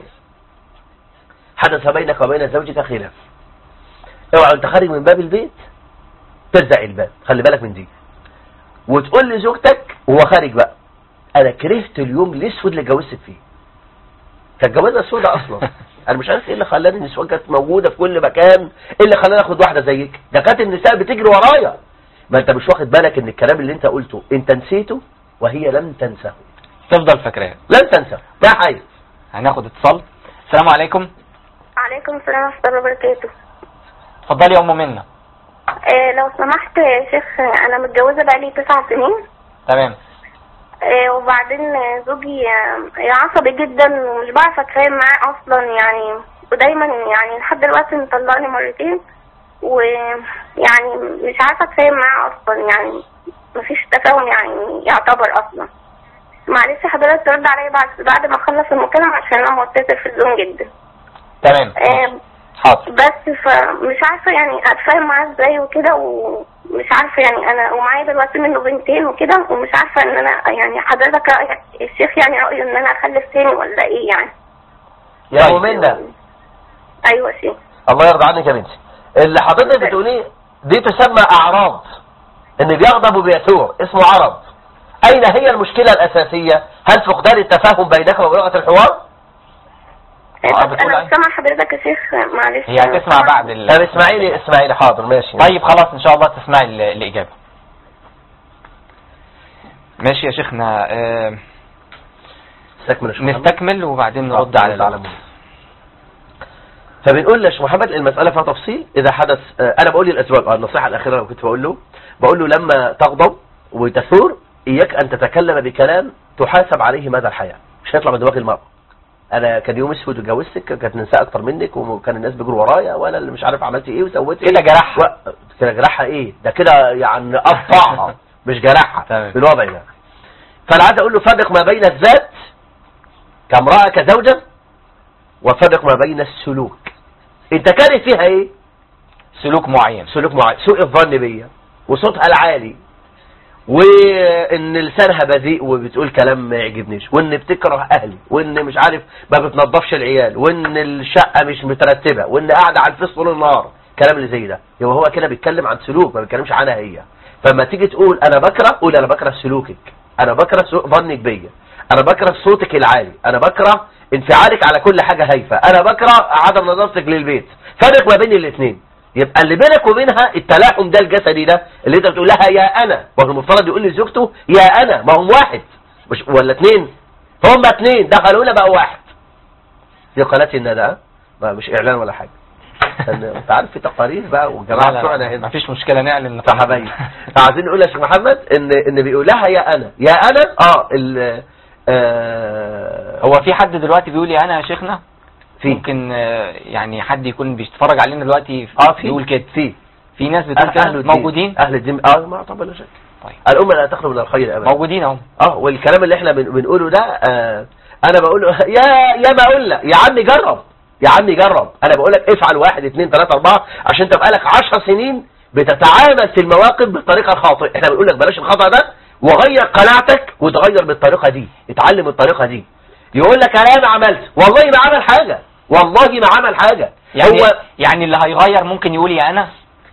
حدث بينك وبين زوجك خلاف اوعى انت خارج من باب البيت ترزع الباب خلي بالك من دي وتقول لزوجتك وهو خارج بقى انا كرهت اليوم الاسود اللي اتجوزت فيه كانت جوازه سودة اصلا انا مش عارف ايه اللي خلاني النسوان كانت موجوده في كل مكان ايه اللي خلاني اخد واحده زيك ده كانت النساء بتجري ورايا ما انت مش واخد بالك ان الكلام اللي انت قلته انت نسيته وهي لم تنسه
تفضل فاكراها
لن تنسى ده حي
هناخد اتصال السلام عليكم
عليكم السلام ورحمة الله وبركاته
اتفضلي يا ام منى
آه لو سمحت يا شيخ آه، أنا متجوزة بقالي تسع سنين
تمام
آه وبعدين آه، زوجي آه، عصبي جدا ومش بعرف أتفاهم معاه أصلا يعني ودايما يعني لحد دلوقتي مطلقني مرتين ويعني مش عارفة أتفاهم معاه أصلا يعني مفيش تفاهم يعني يعتبر أصلا معلش حضرتك ترد عليا بعد بعد ما أخلص المكالمة عشان أنا متأثر في الزوم جدا
تمام
آه
حاضر
بس فمش عارفة يعني اتفاهم معاه ازاي وكده ومش عارفة يعني انا ومعايا دلوقتي منه بنتين وكده ومش عارفة ان انا يعني حضرتك رأيك الشيخ يعني رأيه ان انا اخلف تاني ولا ايه يعني
يا
طيب.
ام منى
ايوه شيخ
الله يرضى عنك يا بنتي اللي حضرتك بتقوليه دي تسمى اعراض ان بيغضب وبيثور اسمه عرض اين هي المشكلة الاساسية هل فقدان التفاهم بينك وبلغة الحوار
آه،
طب
بتقول
انا
إيه؟
سامع حضرتك يا شيخ معلش
هي هتسمع بعد ال...
طب اسمعيني اسمعيني حاضر ماشي
طيب خلاص ان شاء الله تسمعي ال- الاجابه ماشي يا شيخنا آه،
استكمل يا شيخ محمد.
نستكمل وبعدين نرد على
على
الأول.
فبنقول يا شيخ محمد المسألة فيها تفصيل إذا حدث آه، أنا بقول للأزواج آه، النصيحة الأخيرة لو كنت بقول له بقول له لما تغضب وتثور إياك أن تتكلم بكلام تحاسب عليه مدى الحياة مش هيطلع من دماغ المرأة أنا كان يوم اسود واتجوزتك كانت نساء أكتر منك وكان الناس بيجروا ورايا وأنا اللي مش عارف عملت إيه وسويت إيه
كده جرحها.
و... كده جرحها إيه ده كده يعني قطعها مش جرحها
تمام.
في الوضع ده فأنا عايز أقول له فرق ما بين الذات كامرأة كزوجة وفرق ما بين السلوك انت كاره فيها ايه
سلوك معين
سلوك معين سوء الظن بيا وصوتها العالي وان لسانها بذيء وبتقول كلام ما يعجبنيش وان بتكره اهلي وان مش عارف ما بتنظفش العيال وان الشقه مش مترتبه وان قاعده على الفيس طول النهار كلام اللي زي ده يبقى هو كده بيتكلم عن سلوك ما بيتكلمش عنها هي فما تيجي تقول انا بكره قول انا بكره سلوكك انا بكره سوء ظنك بيا انا بكره صوتك العالي انا بكره انفعالك على كل حاجه هايفه انا بكره عدم نظافتك للبيت فرق ما بين الاثنين يبقى اللي بينك وبينها التلاحم ده الجسدي ده اللي انت بتقول لها يا انا وهو المفترض يقول لزوجته يا انا ما هم واحد مش ولا اثنين هم اثنين دخلوا لنا بقى واحد في قناه الندى ما مش اعلان ولا حاجه لأن انت عارف في تقارير بقى والجماعه بتوعنا هنا
مفيش مشكله نعلن
فحبايبي فعايزين نقول يا شيخ محمد ان ان بيقول لها يا انا يا انا اه ال آه
هو في حد دلوقتي بيقول يا انا يا شيخنا
في
ممكن آه، يعني حد يكون بيتفرج علينا دلوقتي
اه في
بيقول كده
في
في ناس بتقول
أهل
كده
الدين.
موجودين
اهل الدين اه ما طبعا لا شك
طيب
الامه لا تخلو من الخير ابدا
موجودين اهو
اه والكلام اللي احنا بن- بنقوله ده آه انا بقول له يا يا ما اقول لك يا عمي جرب يا عمي جرب انا بقول لك افعل واحد اثنين ثلاثة اربعة عشان تبقى لك 10 سنين بتتعامل في المواقف بالطريقة الخاطئة احنا بنقول لك بلاش الخطأ ده وغير قناعتك وتغير بالطريقة دي اتعلم الطريقة دي يقول لك انا ما عملت والله ما عمل حاجة والله ما عمل حاجة
يعني
هو
يعني اللي هيغير ممكن يقول يا انا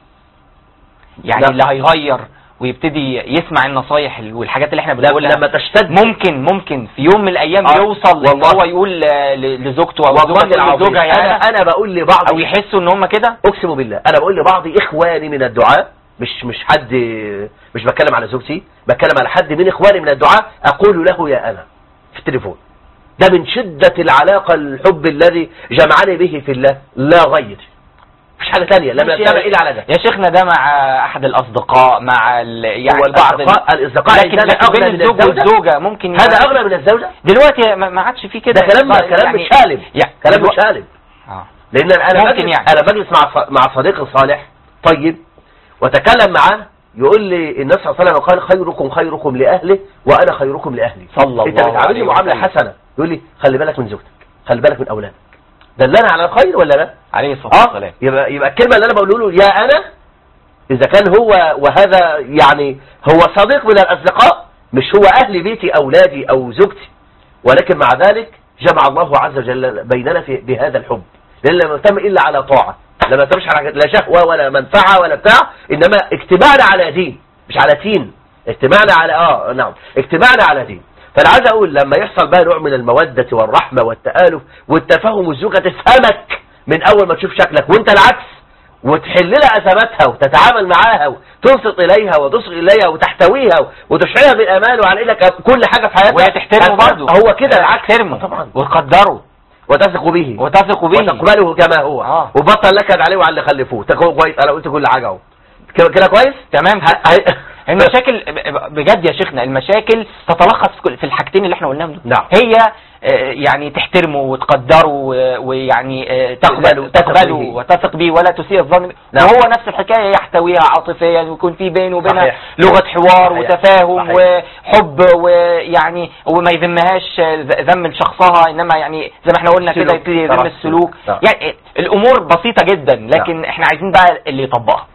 يعني
لا.
اللي هيغير ويبتدي يسمع النصايح والحاجات اللي احنا
لما,
بنقولها
لما تشتد
ممكن ممكن في يوم من الايام
آه،
يوصل ان
والله.
هو يقول آه، ل- لزوجته او
والله
زوجته تقول
العظيم
لزوجها يا
انا
انا
انا بقول لبعض
او يحسوا ان هم كده
اقسم بالله انا بقول لبعض اخواني من الدعاء مش مش حد مش بتكلم على زوجتي بتكلم على حد من اخواني من الدعاء اقول له يا انا في التليفون ده من شدة العلاقة الحب الذي جمعني به في الله لا غير مش حاجة تانية لم
ماشي
يتبع
يا-
إلا على ده
يا شيخنا ده مع احد الاصدقاء مع ال... يعني
هو
بعض ال-
الأصدقاء- الأصدقاء
لكن
عندنا
لكن
أغلى
بين
من
الزوج
الزوجة؟
والزوجه ممكن
هذا أغلى من الزوجة
دلوقتي ما ما عادش في كده
ده كلام
بقى
كلام
يعني-
مش سالم
يعني
كلام
دلوقتي-
مش سالم
آه.
لان انا
ممكن
بجلس
يعني.
انا بجلس مع ص- مع صديق صالح طيب واتكلم معاه يقول لي النبي صلى الله عليه وسلم قال خيركم خيركم لاهله وانا خيركم لاهلي
صلى
انت
الله
بتعاملني
عليه
معامله
وسلم.
حسنه يقول لي خلي بالك من زوجتك خلي بالك من اولادك دلنا على الخير ولا لا
عليه الصلاه
اه
والسلام
يبقى يبقى الكلمه اللي انا بقول له يا انا اذا كان هو وهذا يعني هو صديق من الاصدقاء مش هو اهل بيتي اولادي او زوجتي ولكن مع ذلك جمع الله عز وجل بيننا في بهذا الحب لان لم يتم الا على طاعه لما يتمش على لا شهوه ولا منفعه ولا بتاع انما اجتماعنا على دين مش على تين اجتماعنا على اه نعم اجتماعنا على دين فانا عايز اقول لما يحصل بقى نوع من الموده والرحمه والتالف والتفاهم والزوجه تفهمك من اول ما تشوف شكلك وانت العكس وتحل لها ازماتها وتتعامل معاها وتنصت اليها وتصغي اليها وتحتويها وتشعرها بالامان وعن انك كل حاجه في حياتها
وهي تحترمه
هت-
برضه
هو كده العكس
تحترمه
طبعا
وتقدره
وتثق به
وتثق به
وتقبله كما هو
آه.
وبطل لكد عليه وعلى اللي خلفوه تكون كويس انا قلت كل حاجه اهو كده كده كويس
تمام
ه- ه-
المشاكل ب- بجد يا شيخنا المشاكل تتلخص في كل- في الحاجتين اللي احنا قلناهم دول
نعم.
هي آه، يعني تحترمه وتقدره و- ويعني آه،
تقبله وتثق
تقبله
به.
وتثق به ولا تسيء الظن به.
نعم.
وهو نفس الحكايه يحتويها عاطفيا ويكون في بينه وبينها
صحيح.
لغه حوار
صحيح.
وتفاهم
صحيح.
وحب ويعني وما يذمهاش آه، ذ- ذم لشخصها انما يعني زي ما احنا قلنا كده
سلوك.
يبتدي يذم
نعم.
السلوك
نعم.
يعني الامور بسيطه جدا لكن احنا عايزين بقى اللي يطبقها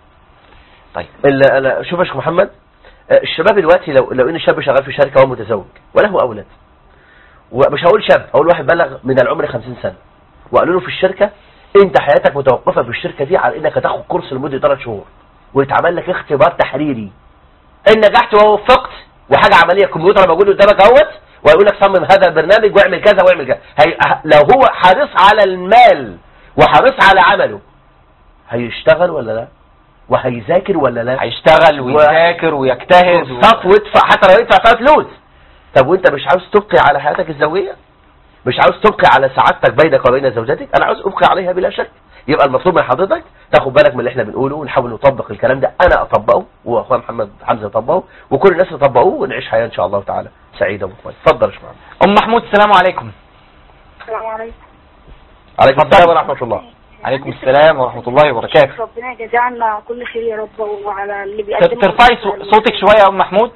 طيب
ال- انا شوف يا شيخ محمد آه، الشباب دلوقتي لو لو ان شاب شغال في شركه وهو متزوج وله اولاد ومش هقول شاب هقول واحد بلغ من العمر 50 سنه وقالوا له في الشركه انت حياتك متوقفه في الشركه دي على انك هتاخد كورس لمده 3 شهور ويتعمل لك اختبار تحريري ان نجحت ووفقت وحاجه عمليه كمبيوتر موجود قدامك اهوت ويقول لك صمم هذا البرنامج واعمل كذا واعمل كذا هي... ه- لو هو حريص على المال وحريص على عمله هيشتغل ولا لا وهيذاكر ولا لا
هيشتغل ويذاكر ويجتهد و...
بالظبط وادفع حتى لو يدفع فيها فلوس طب وانت مش عاوز تبقي على حياتك الزوجيه مش عاوز تبقي على سعادتك بينك وبين زوجتك انا عاوز ابقي عليها بلا شك يبقى المطلوب من حضرتك تاخد بالك من اللي احنا بنقوله ونحاول نطبق الكلام ده انا اطبقه واخويا محمد حمزه يطبقه وكل الناس يطبقوه ونعيش حياه ان شاء الله تعالى سعيده ومطمئنه اتفضل يا شيخ محمد
ام محمود السلام عليكم
السلام عليكم
عليكم
اتفضل.
السلام ورحمه الله
عليكم السلام ورحمه الله وبركاته
ربنا يجزي عنا كل خير يا رب وعلى اللي
ت-
بيقدمه
ترفعي صو- صوتك شويه يا ام محمود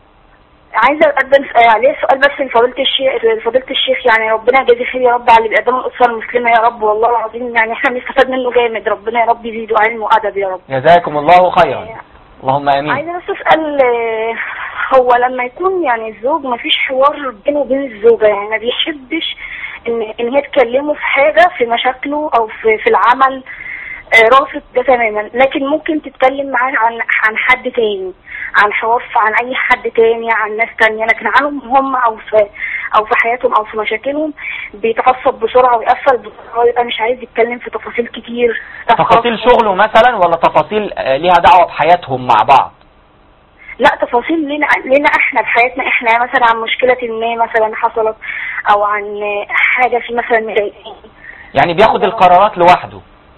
عايزه اقدم آه، عليه سؤال بس لفضيله الشيخ لفضيله الشيخ يعني ربنا يجازيه خير يا رب على اللي بيقدمه الاسره المسلمه يا رب والله العظيم يعني احنا بنستفاد منه جامد ربنا يا رب يزيده علم وادب يا رب
جزاكم الله خيرا اللهم امين
عايزه بس اسال آه، هو لما يكون يعني الزوج ما فيش حوار بينه وبين الزوجه يعني ما بيحبش ان ان هي تكلمه في حاجه في مشاكله او في في العمل آه، رافض ده تماما لكن ممكن تتكلم معاه عن عن حد تاني عن حوار في- عن اي حد تاني عن ناس تانية لكن عنهم هم او في او في حياتهم او في مشاكلهم بيتعصب بسرعه ويقفل بسرعه ويبقى مش عايز يتكلم في تفاصيل كتير
تفاصيل شغله مثلا ولا تفاصيل آه، ليها دعوه بحياتهم مع بعض
لا تفاصيل لنا لنا احنا في حياتنا احنا مثلا عن مشكلة ما مثلا حصلت او عن حاجة في مثلا مضايقاني
يعني بياخد القرارات لوحده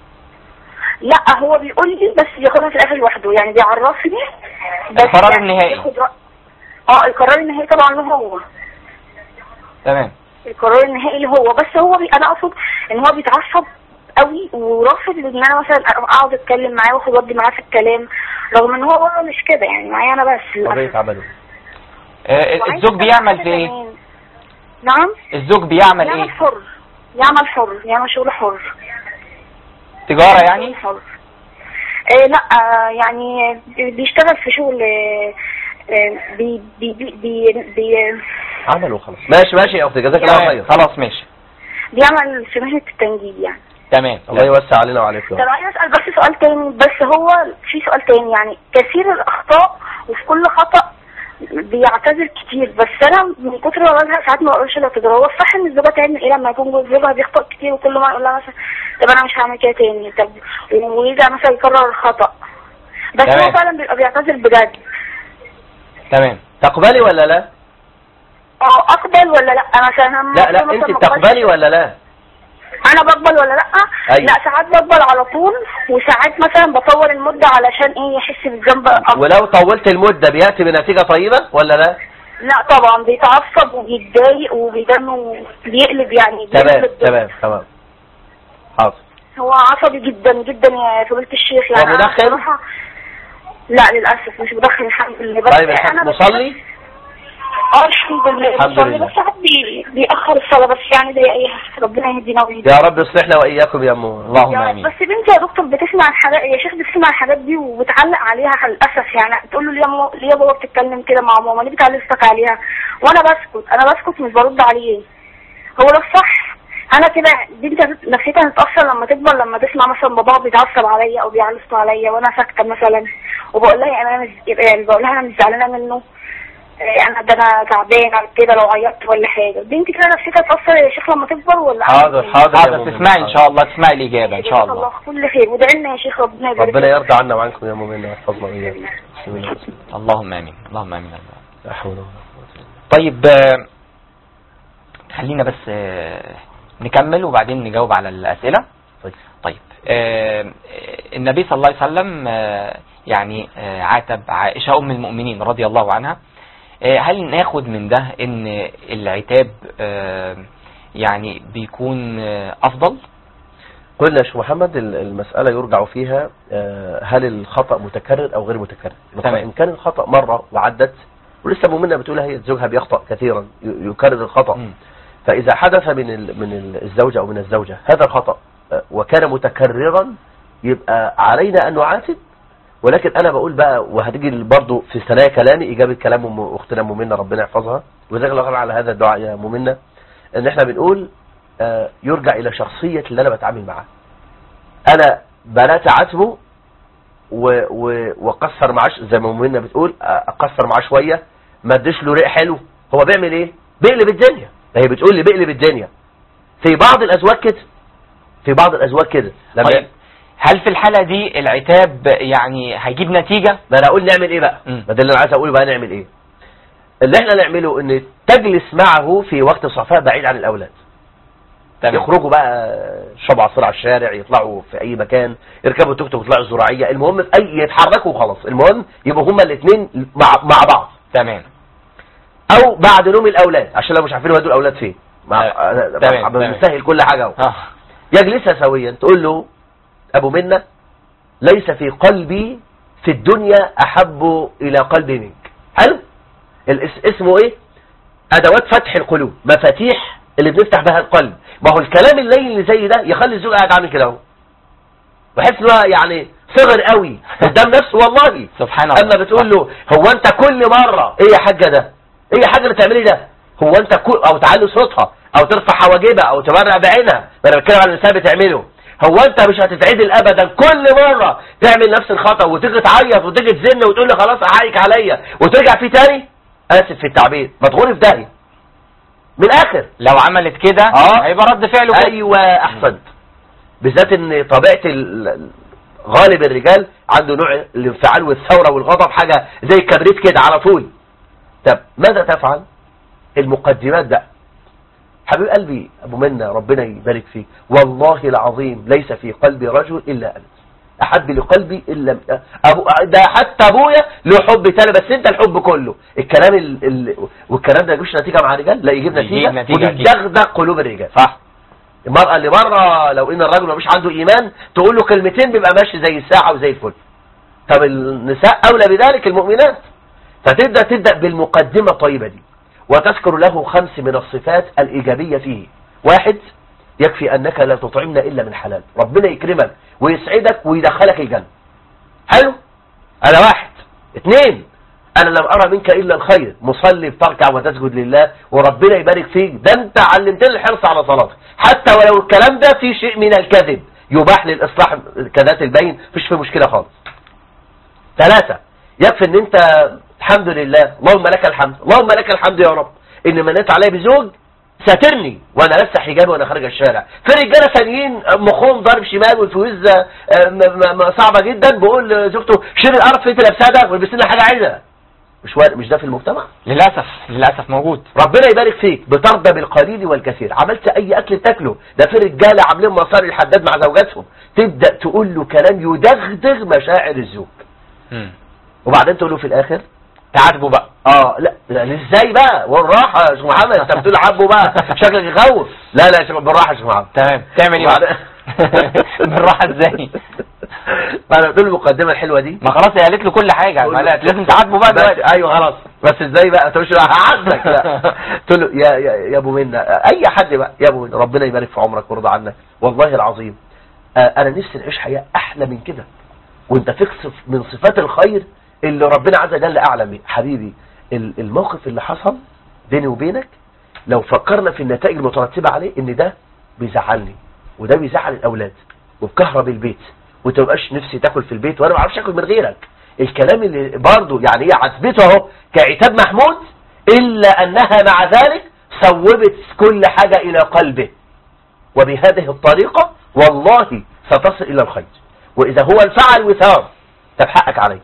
لا هو بيقول لي بس بياخدها في الاخر لوحده يعني بيعرفني بس
القرار
يعني
النهائي.
بياخد رأ- اه القرار النهائي طبعا له هو
تمام
القرار النهائي اللي هو بس هو بي... انا اقصد ان هو بيتعصب قوي ورافض ان انا مثلا اقعد اتكلم معاه واخد ودي معاه في الكلام رغم ان هو بره مش كده يعني معايا انا بس
طبيعه
للأسف.
عمله
آه،
وعايزة
الزوج
أسأل
بيعمل
حاجة
في ايه
كمان. نعم
الزوج بيعمل
يعمل
ايه
حر يعمل حر يعمل شغل حر
تجاره يعني
حر آه لا آه يعني بيشتغل في شغل آه آه، بي بي بي بي بي
عملوا خلاص ماشي ماشي يا اختي جزاك الله
تمام
خير
خلاص ماشي
بيعمل في مهنة التنجيد يعني
تمام
الله يوسع علينا وعليكم
طب عايز اسال بس سؤال تاني بس هو في سؤال تاني يعني كثير الاخطاء وفي كل خطا بيعتذر كتير بس انا من كتر ما بزهق ساعات ما بقولش الاعتذار هو الصح ان الزوجه تعمل ايه لما يكون جوز زوجها بيخطئ كتير وكل ما يقول لها مثلا طب انا مش هعمل كده تاني طب ويرجع مثلا يكرر الخطا بس
تمام.
هو فعلا بيبقى بيعتذر بجد
تمام
تقبلي ولا لا
اه اقبل ولا لا مثلا أنا
لا لا
مثلا
انت
ما
بتقبلي ولا لا
انا بقبل ولا لا
أيوة.
لا ساعات بقبل على طول وساعات مثلا بطول المده علشان ايه يحس بالذنب اكتر
ولو طولت المدة بيأتي بنتيجة طيبة ولا لا
لا طبعا بيتعصب وبيتضايق وبيدنه بيقلب يعني
تمام
بيقلب
تمام تمام حاضر
هو عصبي جدا جدا يا فضيلة الشيخ يعني
هو
أنا
مدخن؟
بصراحة لا للأسف مش مدخن الحمد لله بس
طيب الحمد
أنا
مصلي
اه الحمد لله
الحمد
بصلي،
لله.
بس ساعات بي... بيأخر الصلاة بس يعني زي أي حد ربنا يهدينا ويهدينا
يا رب يصلحنا وإياكم يا أمو
اللهم
يا رب.
امين
بس بنتي يا دكتور بتسمع الحاجات يا شيخ بتسمع الحاجات دي وبتعلق عليها للاسف يعني تقول له ليه يا ماما ليه يا بابا بتتكلم كده مع ماما ليه بتعلقك عليها وانا بسكت انا بسكت مش برد عليه هو ده الصح انا كده بنتي هتت- نفسيتها هتتاثر لما تكبر لما تسمع مثلا باباها بيتعصب عليا او بيعلص عليا وانا ساكته مثلا وبقول لها انا مش يعني بقول لها انا مش زعلانه منه إيه، انا ده انا تعبانه كده لو عيطت ولا حاجه بنتي كده نفسيتها تتاثر يا شيخ لما تكبر ولا
حاضر حاضر يا
حاضر
مؤمن.
تسمعي ان شاء الله تسمعي الاجابه ان شاء
جزاك
الله
كل خير وادعي لنا يا شيخ ربنا يبارك
ربنا
فيك.
يرضى عنا وعنكم يا مؤمن ويحفظنا وإياكم بسم الله الرحمن الرحيم.
اللهم امين اللهم امين الله
لا حول ولا قوة إلا بالله.
طيب آه، خلينا بس آه، نكمل وبعدين نجاوب على الأسئلة
طيب.
طيب آه، النبي صلى الله عليه وسلم آه، يعني آه، عاتب عائشة أم المؤمنين رضي الله عنها آه، هل ناخد من ده ان العتاب آه، يعني بيكون آه، أفضل
قلنا يا شيخ محمد ال- المسألة يرجع فيها آه، هل الخطأ متكرر أو غير متكرر
تمام.
إن كان الخطأ مرة وعدت ولسه مؤمنة بتقول هي زوجها بيخطأ كثيرا ي- يكرر الخطأ
مم.
فإذا حدث من ال- من ال- الزوجة أو من الزوجة هذا الخطأ آه، وكان متكررا يبقى علينا أن نعاتب ولكن أنا بقول بقى وهتيجي برضه في ثنايا كلامي إجابة كلام أم- أختنا مؤمنة ربنا يحفظها وجزاك الله خير على هذا الدعاء يا مؤمنة إن إحنا بنقول آه، يرجع إلى شخصية اللي أنا بتعامل معاه أنا بنات عاتبه و- و- وقصر معاه زي ما مؤمنة بتقول آه، أقصر معاه شوية ما اديش له ريق حلو هو بيعمل إيه؟ بيقلب الدنيا هي بتقول لي بيقلب الدنيا في بعض الأزواج كده في بعض الأزواج كده لما
طيب هل في الحالة دي العتاب يعني هيجيب نتيجة
ما انا اقول نعمل ايه بقى
مم.
ما ده اللي انا عايز اقوله بقى نعمل ايه اللي احنا نعمله ان تجلس معه في وقت الصفاء بعيد عن الاولاد
تمام
يخرجوا بقى يشربوا عصير على الشارع يطلعوا في اي مكان يركبوا التوك توك يطلعوا الزراعيه المهم في اي يتحركوا وخلاص المهم يبقوا هما الاثنين مع مع بعض
تمام
او بعد نوم الاولاد عشان لو مش عارفين ودوا الاولاد فين مع
آه، تمام، تمام.
بنسهل كل حاجه اهو
آه.
يجلسها سويا تقول له ابو منة ليس في قلبي في الدنيا احب الى قلبي منك حلو الاس- اسمه ايه ادوات فتح القلوب مفاتيح اللي بنفتح بها القلب ما هو الكلام الليل اللي زي ده يخلي الزوج قاعد عامل كده اهو بحس ان هو يعني صغر قوي قدام نفسه والله
سبحان الله
اما بتقول له هو انت كل مره ايه يا حاجه ده ايه يا حاجه اللي بتعملي ده هو انت كل او تعلي صوتها او ترفع حواجبها او تبرع بعينها ما انا بتكلم عن الانسان بتعمله هو انت مش هتتعدل ابدا كل مره تعمل نفس الخطا وتيجي تعيط وتيجي تزن وتقول لي خلاص احايك عليا وترجع فيه تاني اسف في التعبير مدخول في داهيه من الاخر
لو عملت كده
آه.
هيبقى رد فعله كده.
ايوه احسنت بالذات ان طبيعه ال- ال- غالب الرجال عنده نوع الانفعال والثوره والغضب حاجه زي الكبريت كده على طول طب ماذا تفعل المقدمات بقى حبيب قلبي ابو منى ربنا يبارك فيك والله العظيم ليس في قلبي رجل الا انت احب لقلبي الا أبو ده حتى ابويا له حب تاني بس انت الحب كله الكلام ال... ال... والكلام ده يجيبش نتيجه مع الرجال لا يجيب
يجيب
نتيجه
نتيجة أكيد.
وبيدغدغ قلوب الرجال صح المرأة اللي بره لو ان الرجل مش عنده ايمان تقول له كلمتين بيبقى ماشي زي الساعة وزي الفل طب النساء اولى بذلك المؤمنات فتبدأ تبدأ بالمقدمة الطيبة دي وتذكر له خمس من الصفات الإيجابية فيه واحد يكفي أنك لا تطعمنا إلا من حلال ربنا يكرمك ويسعدك ويدخلك الجنة حلو هذا واحد اثنين انا لم ارى منك الا الخير مصلي بتركع وتسجد لله وربنا يبارك فيك ده انت علمتني الحرص على صلاتك حتى ولو الكلام ده فيه شيء من الكذب يباح للاصلاح كذات البين مفيش فيه مشكله خالص ثلاثة يكفي ان انت الحمد لله اللهم لك الحمد اللهم لك الحمد يا رب ان منيت علي بزوج ساترني وانا لسه حجابي وانا خارج الشارع في رجاله ثانيين مخهم ضارب شمال والفوز آه، م- م- م- صعبه جدا بقول لزوجته شيل القرف اللي انت لابسها ده والبس لنا حاجه عايزها مش وارد مش ده في المجتمع
للاسف للاسف موجود
ربنا يبارك فيك بترضى بالقليل والكثير عملت اي اكل تاكله ده في رجاله عاملين مصاري الحداد مع زوجاتهم تبدا تقول له كلام يدغدغ مشاعر الزوج
مم.
وبعدين تقول له في الاخر
تعاتبوا بقى
اه لا لا ازاي بقى والراحه يا شيخ محمد انت بتقول عبه بقى شكلك يخوف لا لا يا شيخ بالراحه يا شيخ محمد
تمام تعمل ايه بقى بالراحه ازاي
فانا قلت له المقدمه الحلوه دي
ما خلاص هي قالت له كل حاجه ما لا لازم تعاتبه بقى
بس
دلوقتي
ايوه خلاص بس ازاي بقى تقولش هعاتبك لا قلت له يا يا يا ابو منى اي حد بقى يا ابو منى ربنا يبارك في عمرك ويرضى عنك والله العظيم آه، انا نفسي نعيش حياه احلى من كده وانت فيك صف- من صفات الخير اللي ربنا عز وجل اعلم بيه حبيبي ال- الموقف اللي حصل بيني وبينك لو فكرنا في النتائج المترتبه عليه ان ده بيزعلني وده بيزعل الاولاد وبكهرب البيت وتبقاش نفسي تاكل في البيت وانا ما اعرفش اكل من غيرك الكلام اللي برضه يعني ايه عتبته اهو كعتاب محمود الا انها مع ذلك صوبت كل حاجه الى قلبه وبهذه الطريقه والله ستصل الى الخير واذا هو الفعل وثار طب حقك عليه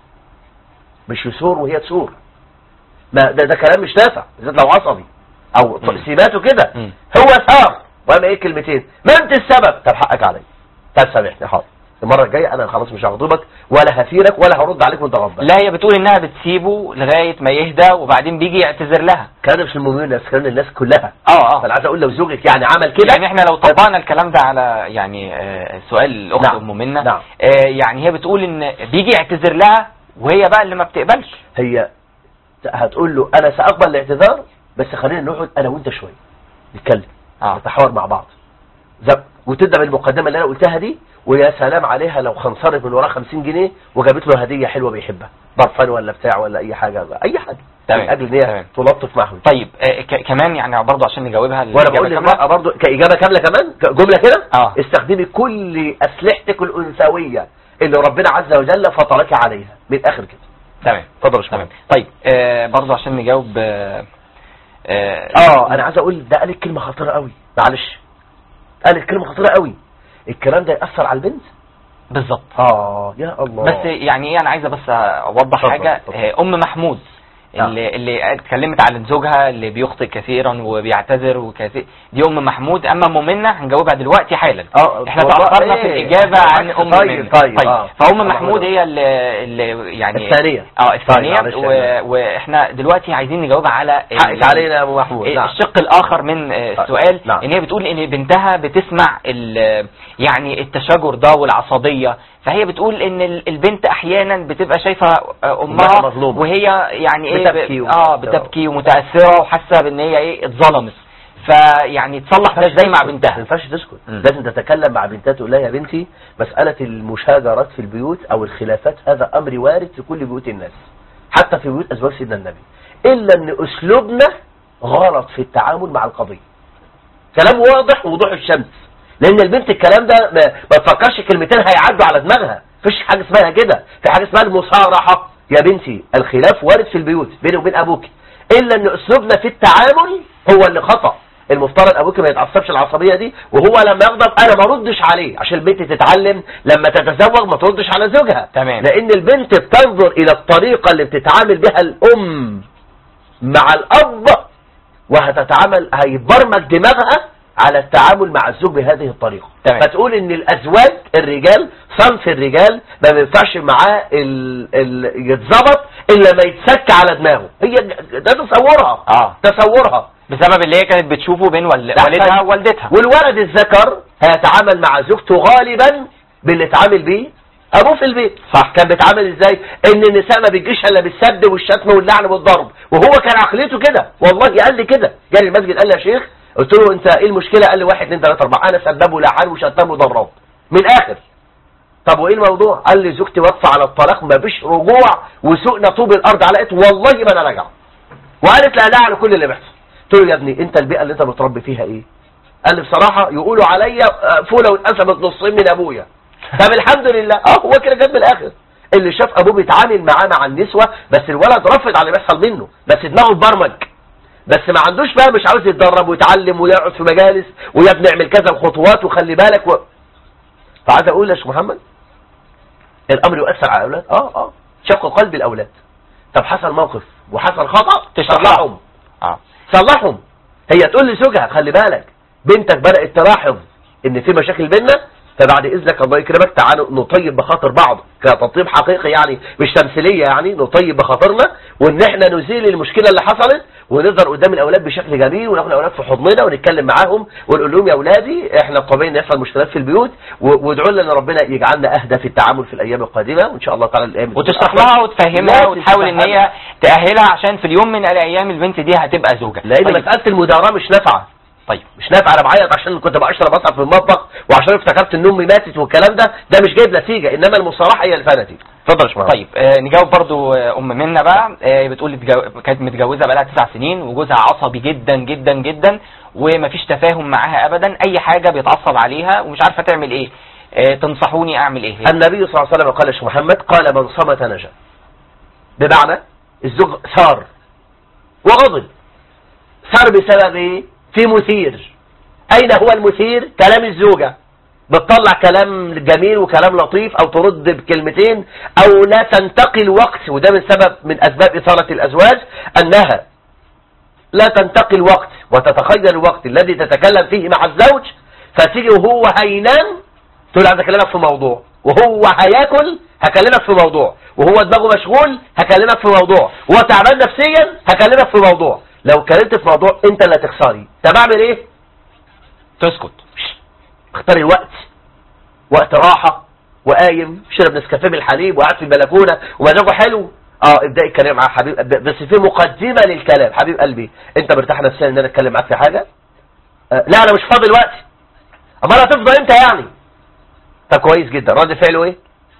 مش يثور وهي تثور ما ده, ده كلام مش نافع بالذات لو عصبي او
مم.
سماته كده
مم.
هو ثار وانا ايه كلمتين ما انت السبب طب حقك عليا طب سامحني حاضر المره الجايه انا خلاص مش هغضبك ولا هثيرك ولا هرد عليك وانت غضبان
لا هي بتقول انها بتسيبه لغايه ما يهدى وبعدين بيجي يعتذر لها
كلام مش المؤمنين بس كلام الناس كلها
اه
فانا عايز اقول لو زوجك يعني عمل كده
يعني احنا لو طبقنا الكلام ده على يعني آه، سؤال الاخت
نعم.
ام منى
نعم.
آه، يعني هي بتقول ان بيجي يعتذر لها وهي بقى اللي ما بتقبلش
هي هتقول له انا ساقبل الاعتذار بس خلينا نقعد انا وانت شويه نتكلم
اه
نتحاور مع بعض زب وتبدا بالمقدمه اللي انا قلتها دي ويا سلام عليها لو خنصرت من وراه 50 جنيه وجابت له هديه حلوه بيحبها برفان ولا بتاع ولا اي حاجه اي حاجه
تمام.
من اجل ان هي
تمام.
تلطف معهم
طيب آه، ك- كمان يعني برضه عشان نجاوبها
وانا
الإجابة
بقول
كاملة.
للمرأة برضو كإجابة كاملة كمان ك- جملة كده
آه.
استخدمي كل أسلحتك الأنثوية اللي ربنا عز وجل فطرك عليها من الآخر كده
تمام
اتفضل يا
تمام
شباب
طيب آه برضه عشان نجاوب آه آه
اه انا عايز اقول ده قالت كلمة خطيرة قوي معلش قالت كلمة خطيرة قوي الكلام ده يأثر على البنت
بالظبط
اه يا الله
بس يعني ايه انا عايزه بس اوضح
اتفضل،
حاجه
اتفضل.
آه، ام محمود اللي اللي اتكلمت عن زوجها اللي بيخطئ كثيرا وبيعتذر وكثير دي ام محمود اما ام منى هنجاوبها دلوقتي حالا
اه
احنا
والله
تاخرنا في
ايه.
الاجابه عن
عكس
ام
طيب
منى
طيب, آه.
فام
الله
محمود
يرضى.
هي اللي, اللي يعني
الثانية.
اه الثانيه
طيب، معلش
و...
يعني.
واحنا دلوقتي عايزين نجاوب على ال-
حقك علينا يا ابو محمود نعم
الشق الاخر من آه، السؤال
نعم.
ان هي بتقول ان بنتها بتسمع ال- يعني التشاجر ده والعصبيه فهي بتقول ان ال- البنت احيانا بتبقى شايفه آه،
إنها
امها
مظلومة.
وهي يعني ايه
بتبكي
ب-
ومتأثرة.
اه بتبكي ومتاثره وحاسه بان هي ايه اتظلمت فيعني تصلح ده ازاي مع
ما
بنتها
ينفعش تسكت
مم.
لازم تتكلم مع بنتها تقول لها يا بنتي مسألة المشاجرات في البيوت أو الخلافات هذا أمر وارد في كل بيوت الناس حتى في بيوت أزواج سيدنا النبي إلا أن أسلوبنا غلط في التعامل مع القضية كلام واضح ووضوح الشمس لأن البنت الكلام ده ما, ما تفكرش كلمتين هيعدوا على دماغها مفيش حاجة اسمها كده في حاجة اسمها المصارحة يا بنتي الخلاف وارد في البيوت بيني وبين أبوك إلا أن أسلوبنا في التعامل هو اللي خطأ المفترض ابوك ما يتعصبش العصبيه دي وهو لما يغضب انا ما ردش عليه عشان البنت تتعلم لما تتزوج ما تردش على زوجها
تمام.
لان البنت بتنظر الى الطريقه اللي بتتعامل بها الام مع الاب وهتتعامل هيبرمج دماغها على التعامل مع الزوج بهذه الطريقه
تمام.
فتقول ان الازواج الرجال صنف الرجال ما بينفعش معاه ال... ال... يتظبط الا ما يتسك على دماغه هي ده تصورها
اه
تصورها
بسبب اللي هي كانت بتشوفه بين وال-
لا،
والدها
فاهم.
ووالدتها
والولد الذكر هيتعامل مع زوجته غالبا باللي اتعامل بيه ابوه في البيت
صح.
كان بيتعامل ازاي ان النساء ما بيجيش الا بالسد والشتم واللعن والضرب وهو كان عقليته كده والله قال لي كده جالي المسجد قال لي يا شيخ قلت له انت ايه المشكله قال لي واحد اتنين تلاته اربعه انا سببه لعن وشتمه وضربه من الاخر طب وايه الموضوع قال لي زوجتي واقفه على الطلاق ما فيش رجوع وسوقنا طوب الارض علقت والله ما انا راجعه وقالت لا لا على كل اللي بيحصل قلت له يا ابني انت البيئه اللي انت متربي فيها ايه قال لي بصراحه يقولوا عليا آه، فوله واتقسمت نصين من ابويا طب الحمد لله اه هو كده جاب من الاخر اللي شاف ابوه بيتعامل معاه مع النسوه بس الولد رفض على اللي بيحصل منه بس دماغه اتبرمج بس ما عندوش بقى مش عاوز يتدرب ويتعلم ويقعد في مجالس ويا ابني اعمل كذا وخطوات وخلي بالك و... فعايز اقول يا شيخ محمد الامر يؤثر على الاولاد اه اه شق قلب الاولاد طب حصل موقف وحصل خطا
تصلحه.
تصلحهم
اه
صلحهم هي تقول لزوجها خلي بالك بنتك بدأت تلاحظ ان في مشاكل بينا فبعد اذنك الله يكرمك تعالوا نطيب بخاطر بعض كتطيب حقيقي يعني مش تمثيليه يعني نطيب بخاطرنا وان احنا نزيل المشكله اللي حصلت ونظهر قدام الاولاد بشكل جميل وناخد الاولاد في حضننا ونتكلم معاهم ونقول لهم يا اولادي احنا الطبيعي ان يحصل مشكلات في البيوت و- وادعوا لنا ان ربنا يجعلنا اهدى في التعامل في الايام القادمه وان شاء الله تعالى الايام
وتشرح لها وتفهمها
لازم
وتحاول ان
تفهمها.
هي تأهلها عشان في اليوم من الايام البنت دي هتبقى زوجة
لان
طيب.
مساله المداراة مش نافعه
طيب
مش نافع انا بعيط عشان كنت بقشر بطل في المطبخ وعشان افتكرت ان امي ماتت والكلام ده ده مش جايب نتيجه انما المصارحه هي الفنتي اتفضل يا شمال
طيب آه نجاوب برضو آه ام منى بقى آه بتقول اتجو- كانت متجوزه بقالها تسع سنين وجوزها عصبي جدا جدا جدا ومفيش تفاهم معاها ابدا اي حاجه بيتعصب عليها ومش عارفه تعمل ايه آه تنصحوني اعمل ايه
النبي صلى الله عليه وسلم قال يا شيخ محمد قال من صمت نجا بمعنى الزوج ثار وغضب ثار بسبب ايه في مثير اين هو المثير كلام الزوجه بتطلع كلام جميل وكلام لطيف او ترد بكلمتين او لا تنتقي الوقت وده من سبب من اسباب اثاره الازواج انها لا تنتقي الوقت وتتخيل الوقت الذي تتكلم فيه مع الزوج فتيجي وهو هينام تقول عايز اكلمك في موضوع وهو هياكل هكلمك في موضوع وهو دماغه مشغول هكلمك في موضوع وهو تعبان نفسيا هكلمك في موضوع لو اتكلمت في موضوع انت اللي هتخسري طب اعمل ايه
تسكت
اختار الوقت وقت راحة وقايم شرب نسكافيه بالحليب وقاعد في البلكونة ومزاجه حلو اه ابدأي الكلام مع حبيب ب- بس في مقدمة للكلام حبيب قلبي انت مرتاح نفسيا ان انا اتكلم معاك في حاجة آه لا انا مش فاضي دلوقتي امال هتفضى امتى يعني طب كويس جدا رد فعله ايه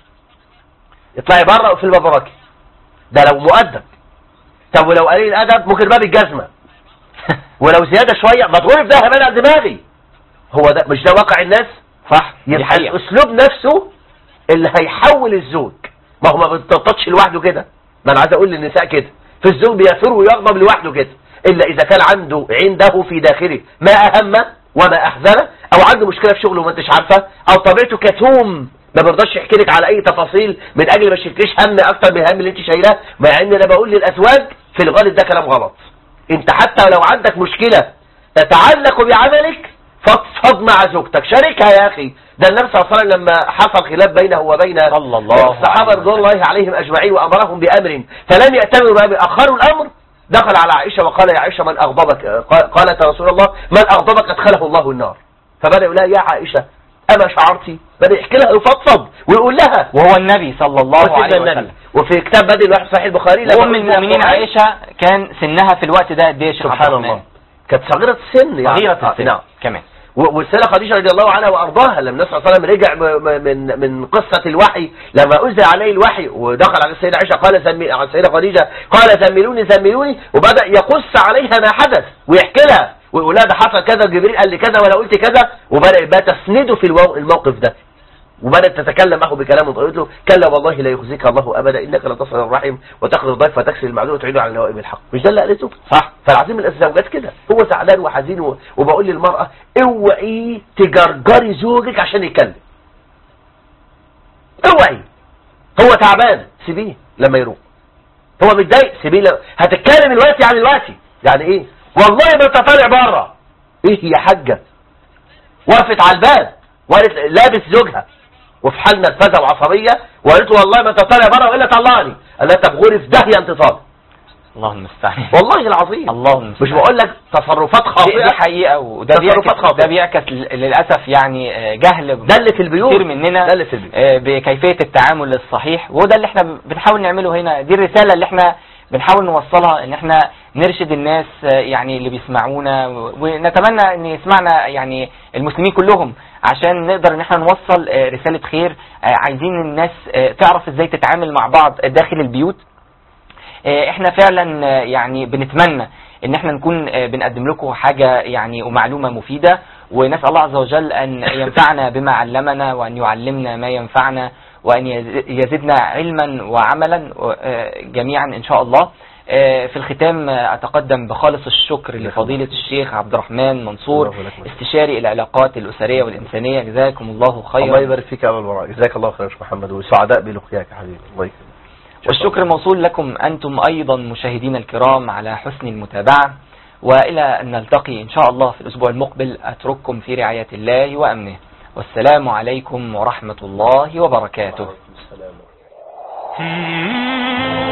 اطلعي بره وفي الباب وراكي ده لو مؤدب طب ولو قليل ادب ممكن باب الجزمه ولو زياده شويه ما تغرف ده هبال على دماغي هو ده مش ده واقع الناس
صح دي
يبقى
حقيقة
الاسلوب نفسه اللي هيحول الزوج ما هو ما بتططش لوحده كده ما انا عايز اقول للنساء كده في الزوج بيثور ويغضب لوحده كده الا اذا كان عنده عنده في داخله ما اهم وما احزنه او عنده مشكله في شغله وما انتش عارفه او طبيعته كتوم ما برضاش يحكي لك على اي تفاصيل من اجل ما تشكيش هم اكتر من الهم اللي انت شايلاه مع ان انا بقول للازواج في الغالب ده كلام غلط انت حتى لو عندك مشكله تتعلق بعملك فضفض مع زوجتك شاركها يا اخي ده النبي صلى الله عليه وسلم لما حصل خلاف بينه وبين
صلى الله
الصحابه
عليه
رضوان الله عليهم اجمعين وامرهم بامر فلم يأتمروا بامر اخروا الامر دخل على عائشه وقال يا عائشه من اغضبك قال- قالت يا رسول الله من اغضبك ادخله الله النار فبدا يقول لها يا عائشه اما شعرتي بدا يحكي لها يفضفض ويقول لها
وهو النبي صلى الله
وسيدنا
عليه
النبي.
وسلم
وفي كتاب بدء الوحي صحيح البخاري لما
وام
أنزل
المؤمنين
القرآن-
عائشة كان سنها في الوقت ده قد ايه يا شيخ عبد
سبحان
الرحمن؟
الله كانت صغيرة السن يعني
صغيرة
آه،
السن
نعم
كمان
و- والسيدة خديجة رضي الله عنها وأرضاها لما النبي صلى الله عليه وسلم رجع م- م- من من قصة الوحي لما أنزل عليه الوحي ودخل على السيدة عائشة قال زمي على السيدة خديجة قال زملوني زملوني وبدأ يقص عليها ما حدث ويحكي لها ويقول لها ده حصل كذا جبريل قال لي كذا ولا قلت كذا وبدأ يبقى تسنده في المو- الموقف ده وبدأت تتكلم معه بكلام قلت له كلا والله لا يخزيك الله أبدا إنك لتصل الرحم وتقضي الضيف وتكسر المعدوم وتعيد على نوائب الحق مش ده اللي قالته
صح
فالعظيم الزوجات كده هو زعلان وحزين و- وبقول للمرأة اوعي تجرجري زوجك عشان يتكلم اوعي هو تعبان سيبيه لما يروح هو متضايق سيبيه لما... هتتكلم دلوقتي عن دلوقتي يعني ايه والله ما انت طالع بره ايه يا حاجه وقفت على الباب وقالت لابس زوجها وفي حال نرفزه وعصبيه وقالت له والله ما انت طالع بره والا طلعني قال لها طب غوري في داهيه انت طالع
الله المستعان
والله العظيم
الله
مش
المستعان
بقول لك تصرفات
دي,
خاطئه
دي حقيقة وده
تصرفات
بيعكس
خاطئة.
ده بيعكس ل- للأسف يعني آه، جهل
ده اللي في البيوت
كتير مننا
ده اللي في البيوت
آه، بكيفية التعامل الصحيح وده اللي احنا بنحاول نعمله هنا دي الرسالة اللي احنا بنحاول نوصلها ان احنا نرشد الناس آه، يعني اللي بيسمعونا و- ونتمنى ان يسمعنا يعني المسلمين كلهم عشان نقدر ان احنا نوصل آه، رسالة خير آه، عايزين الناس آه، تعرف ازاي تتعامل مع بعض داخل البيوت آه، احنا فعلا آه، يعني بنتمنى ان احنا نكون آه، بنقدم لكم حاجة يعني ومعلومة مفيدة ونسأل الله عز وجل ان ينفعنا بما علمنا وان يعلمنا ما ينفعنا وان يز- يزدنا علما وعملا آه، جميعا ان شاء الله آه، في الختام آه، اتقدم بخالص الشكر لفضيلة الشيخ عبد الرحمن منصور
الله لكم.
استشاري العلاقات الاسرية والانسانية جزاكم الله
الله
خيرا
يبارك فيك يا ابو الوراء جزاك الله خير يا شيخ محمد وسعداء بلقياك يا حبيبي الله يكرمك
والشكر موصول لكم أنتم أيضا مشاهدين الكرام على حسن المتابعة وإلى أن نلتقي إن شاء الله في الأسبوع المقبل أترككم في رعاية الله وأمنه والسلام عليكم ورحمة الله وبركاته
السلام
Hmm.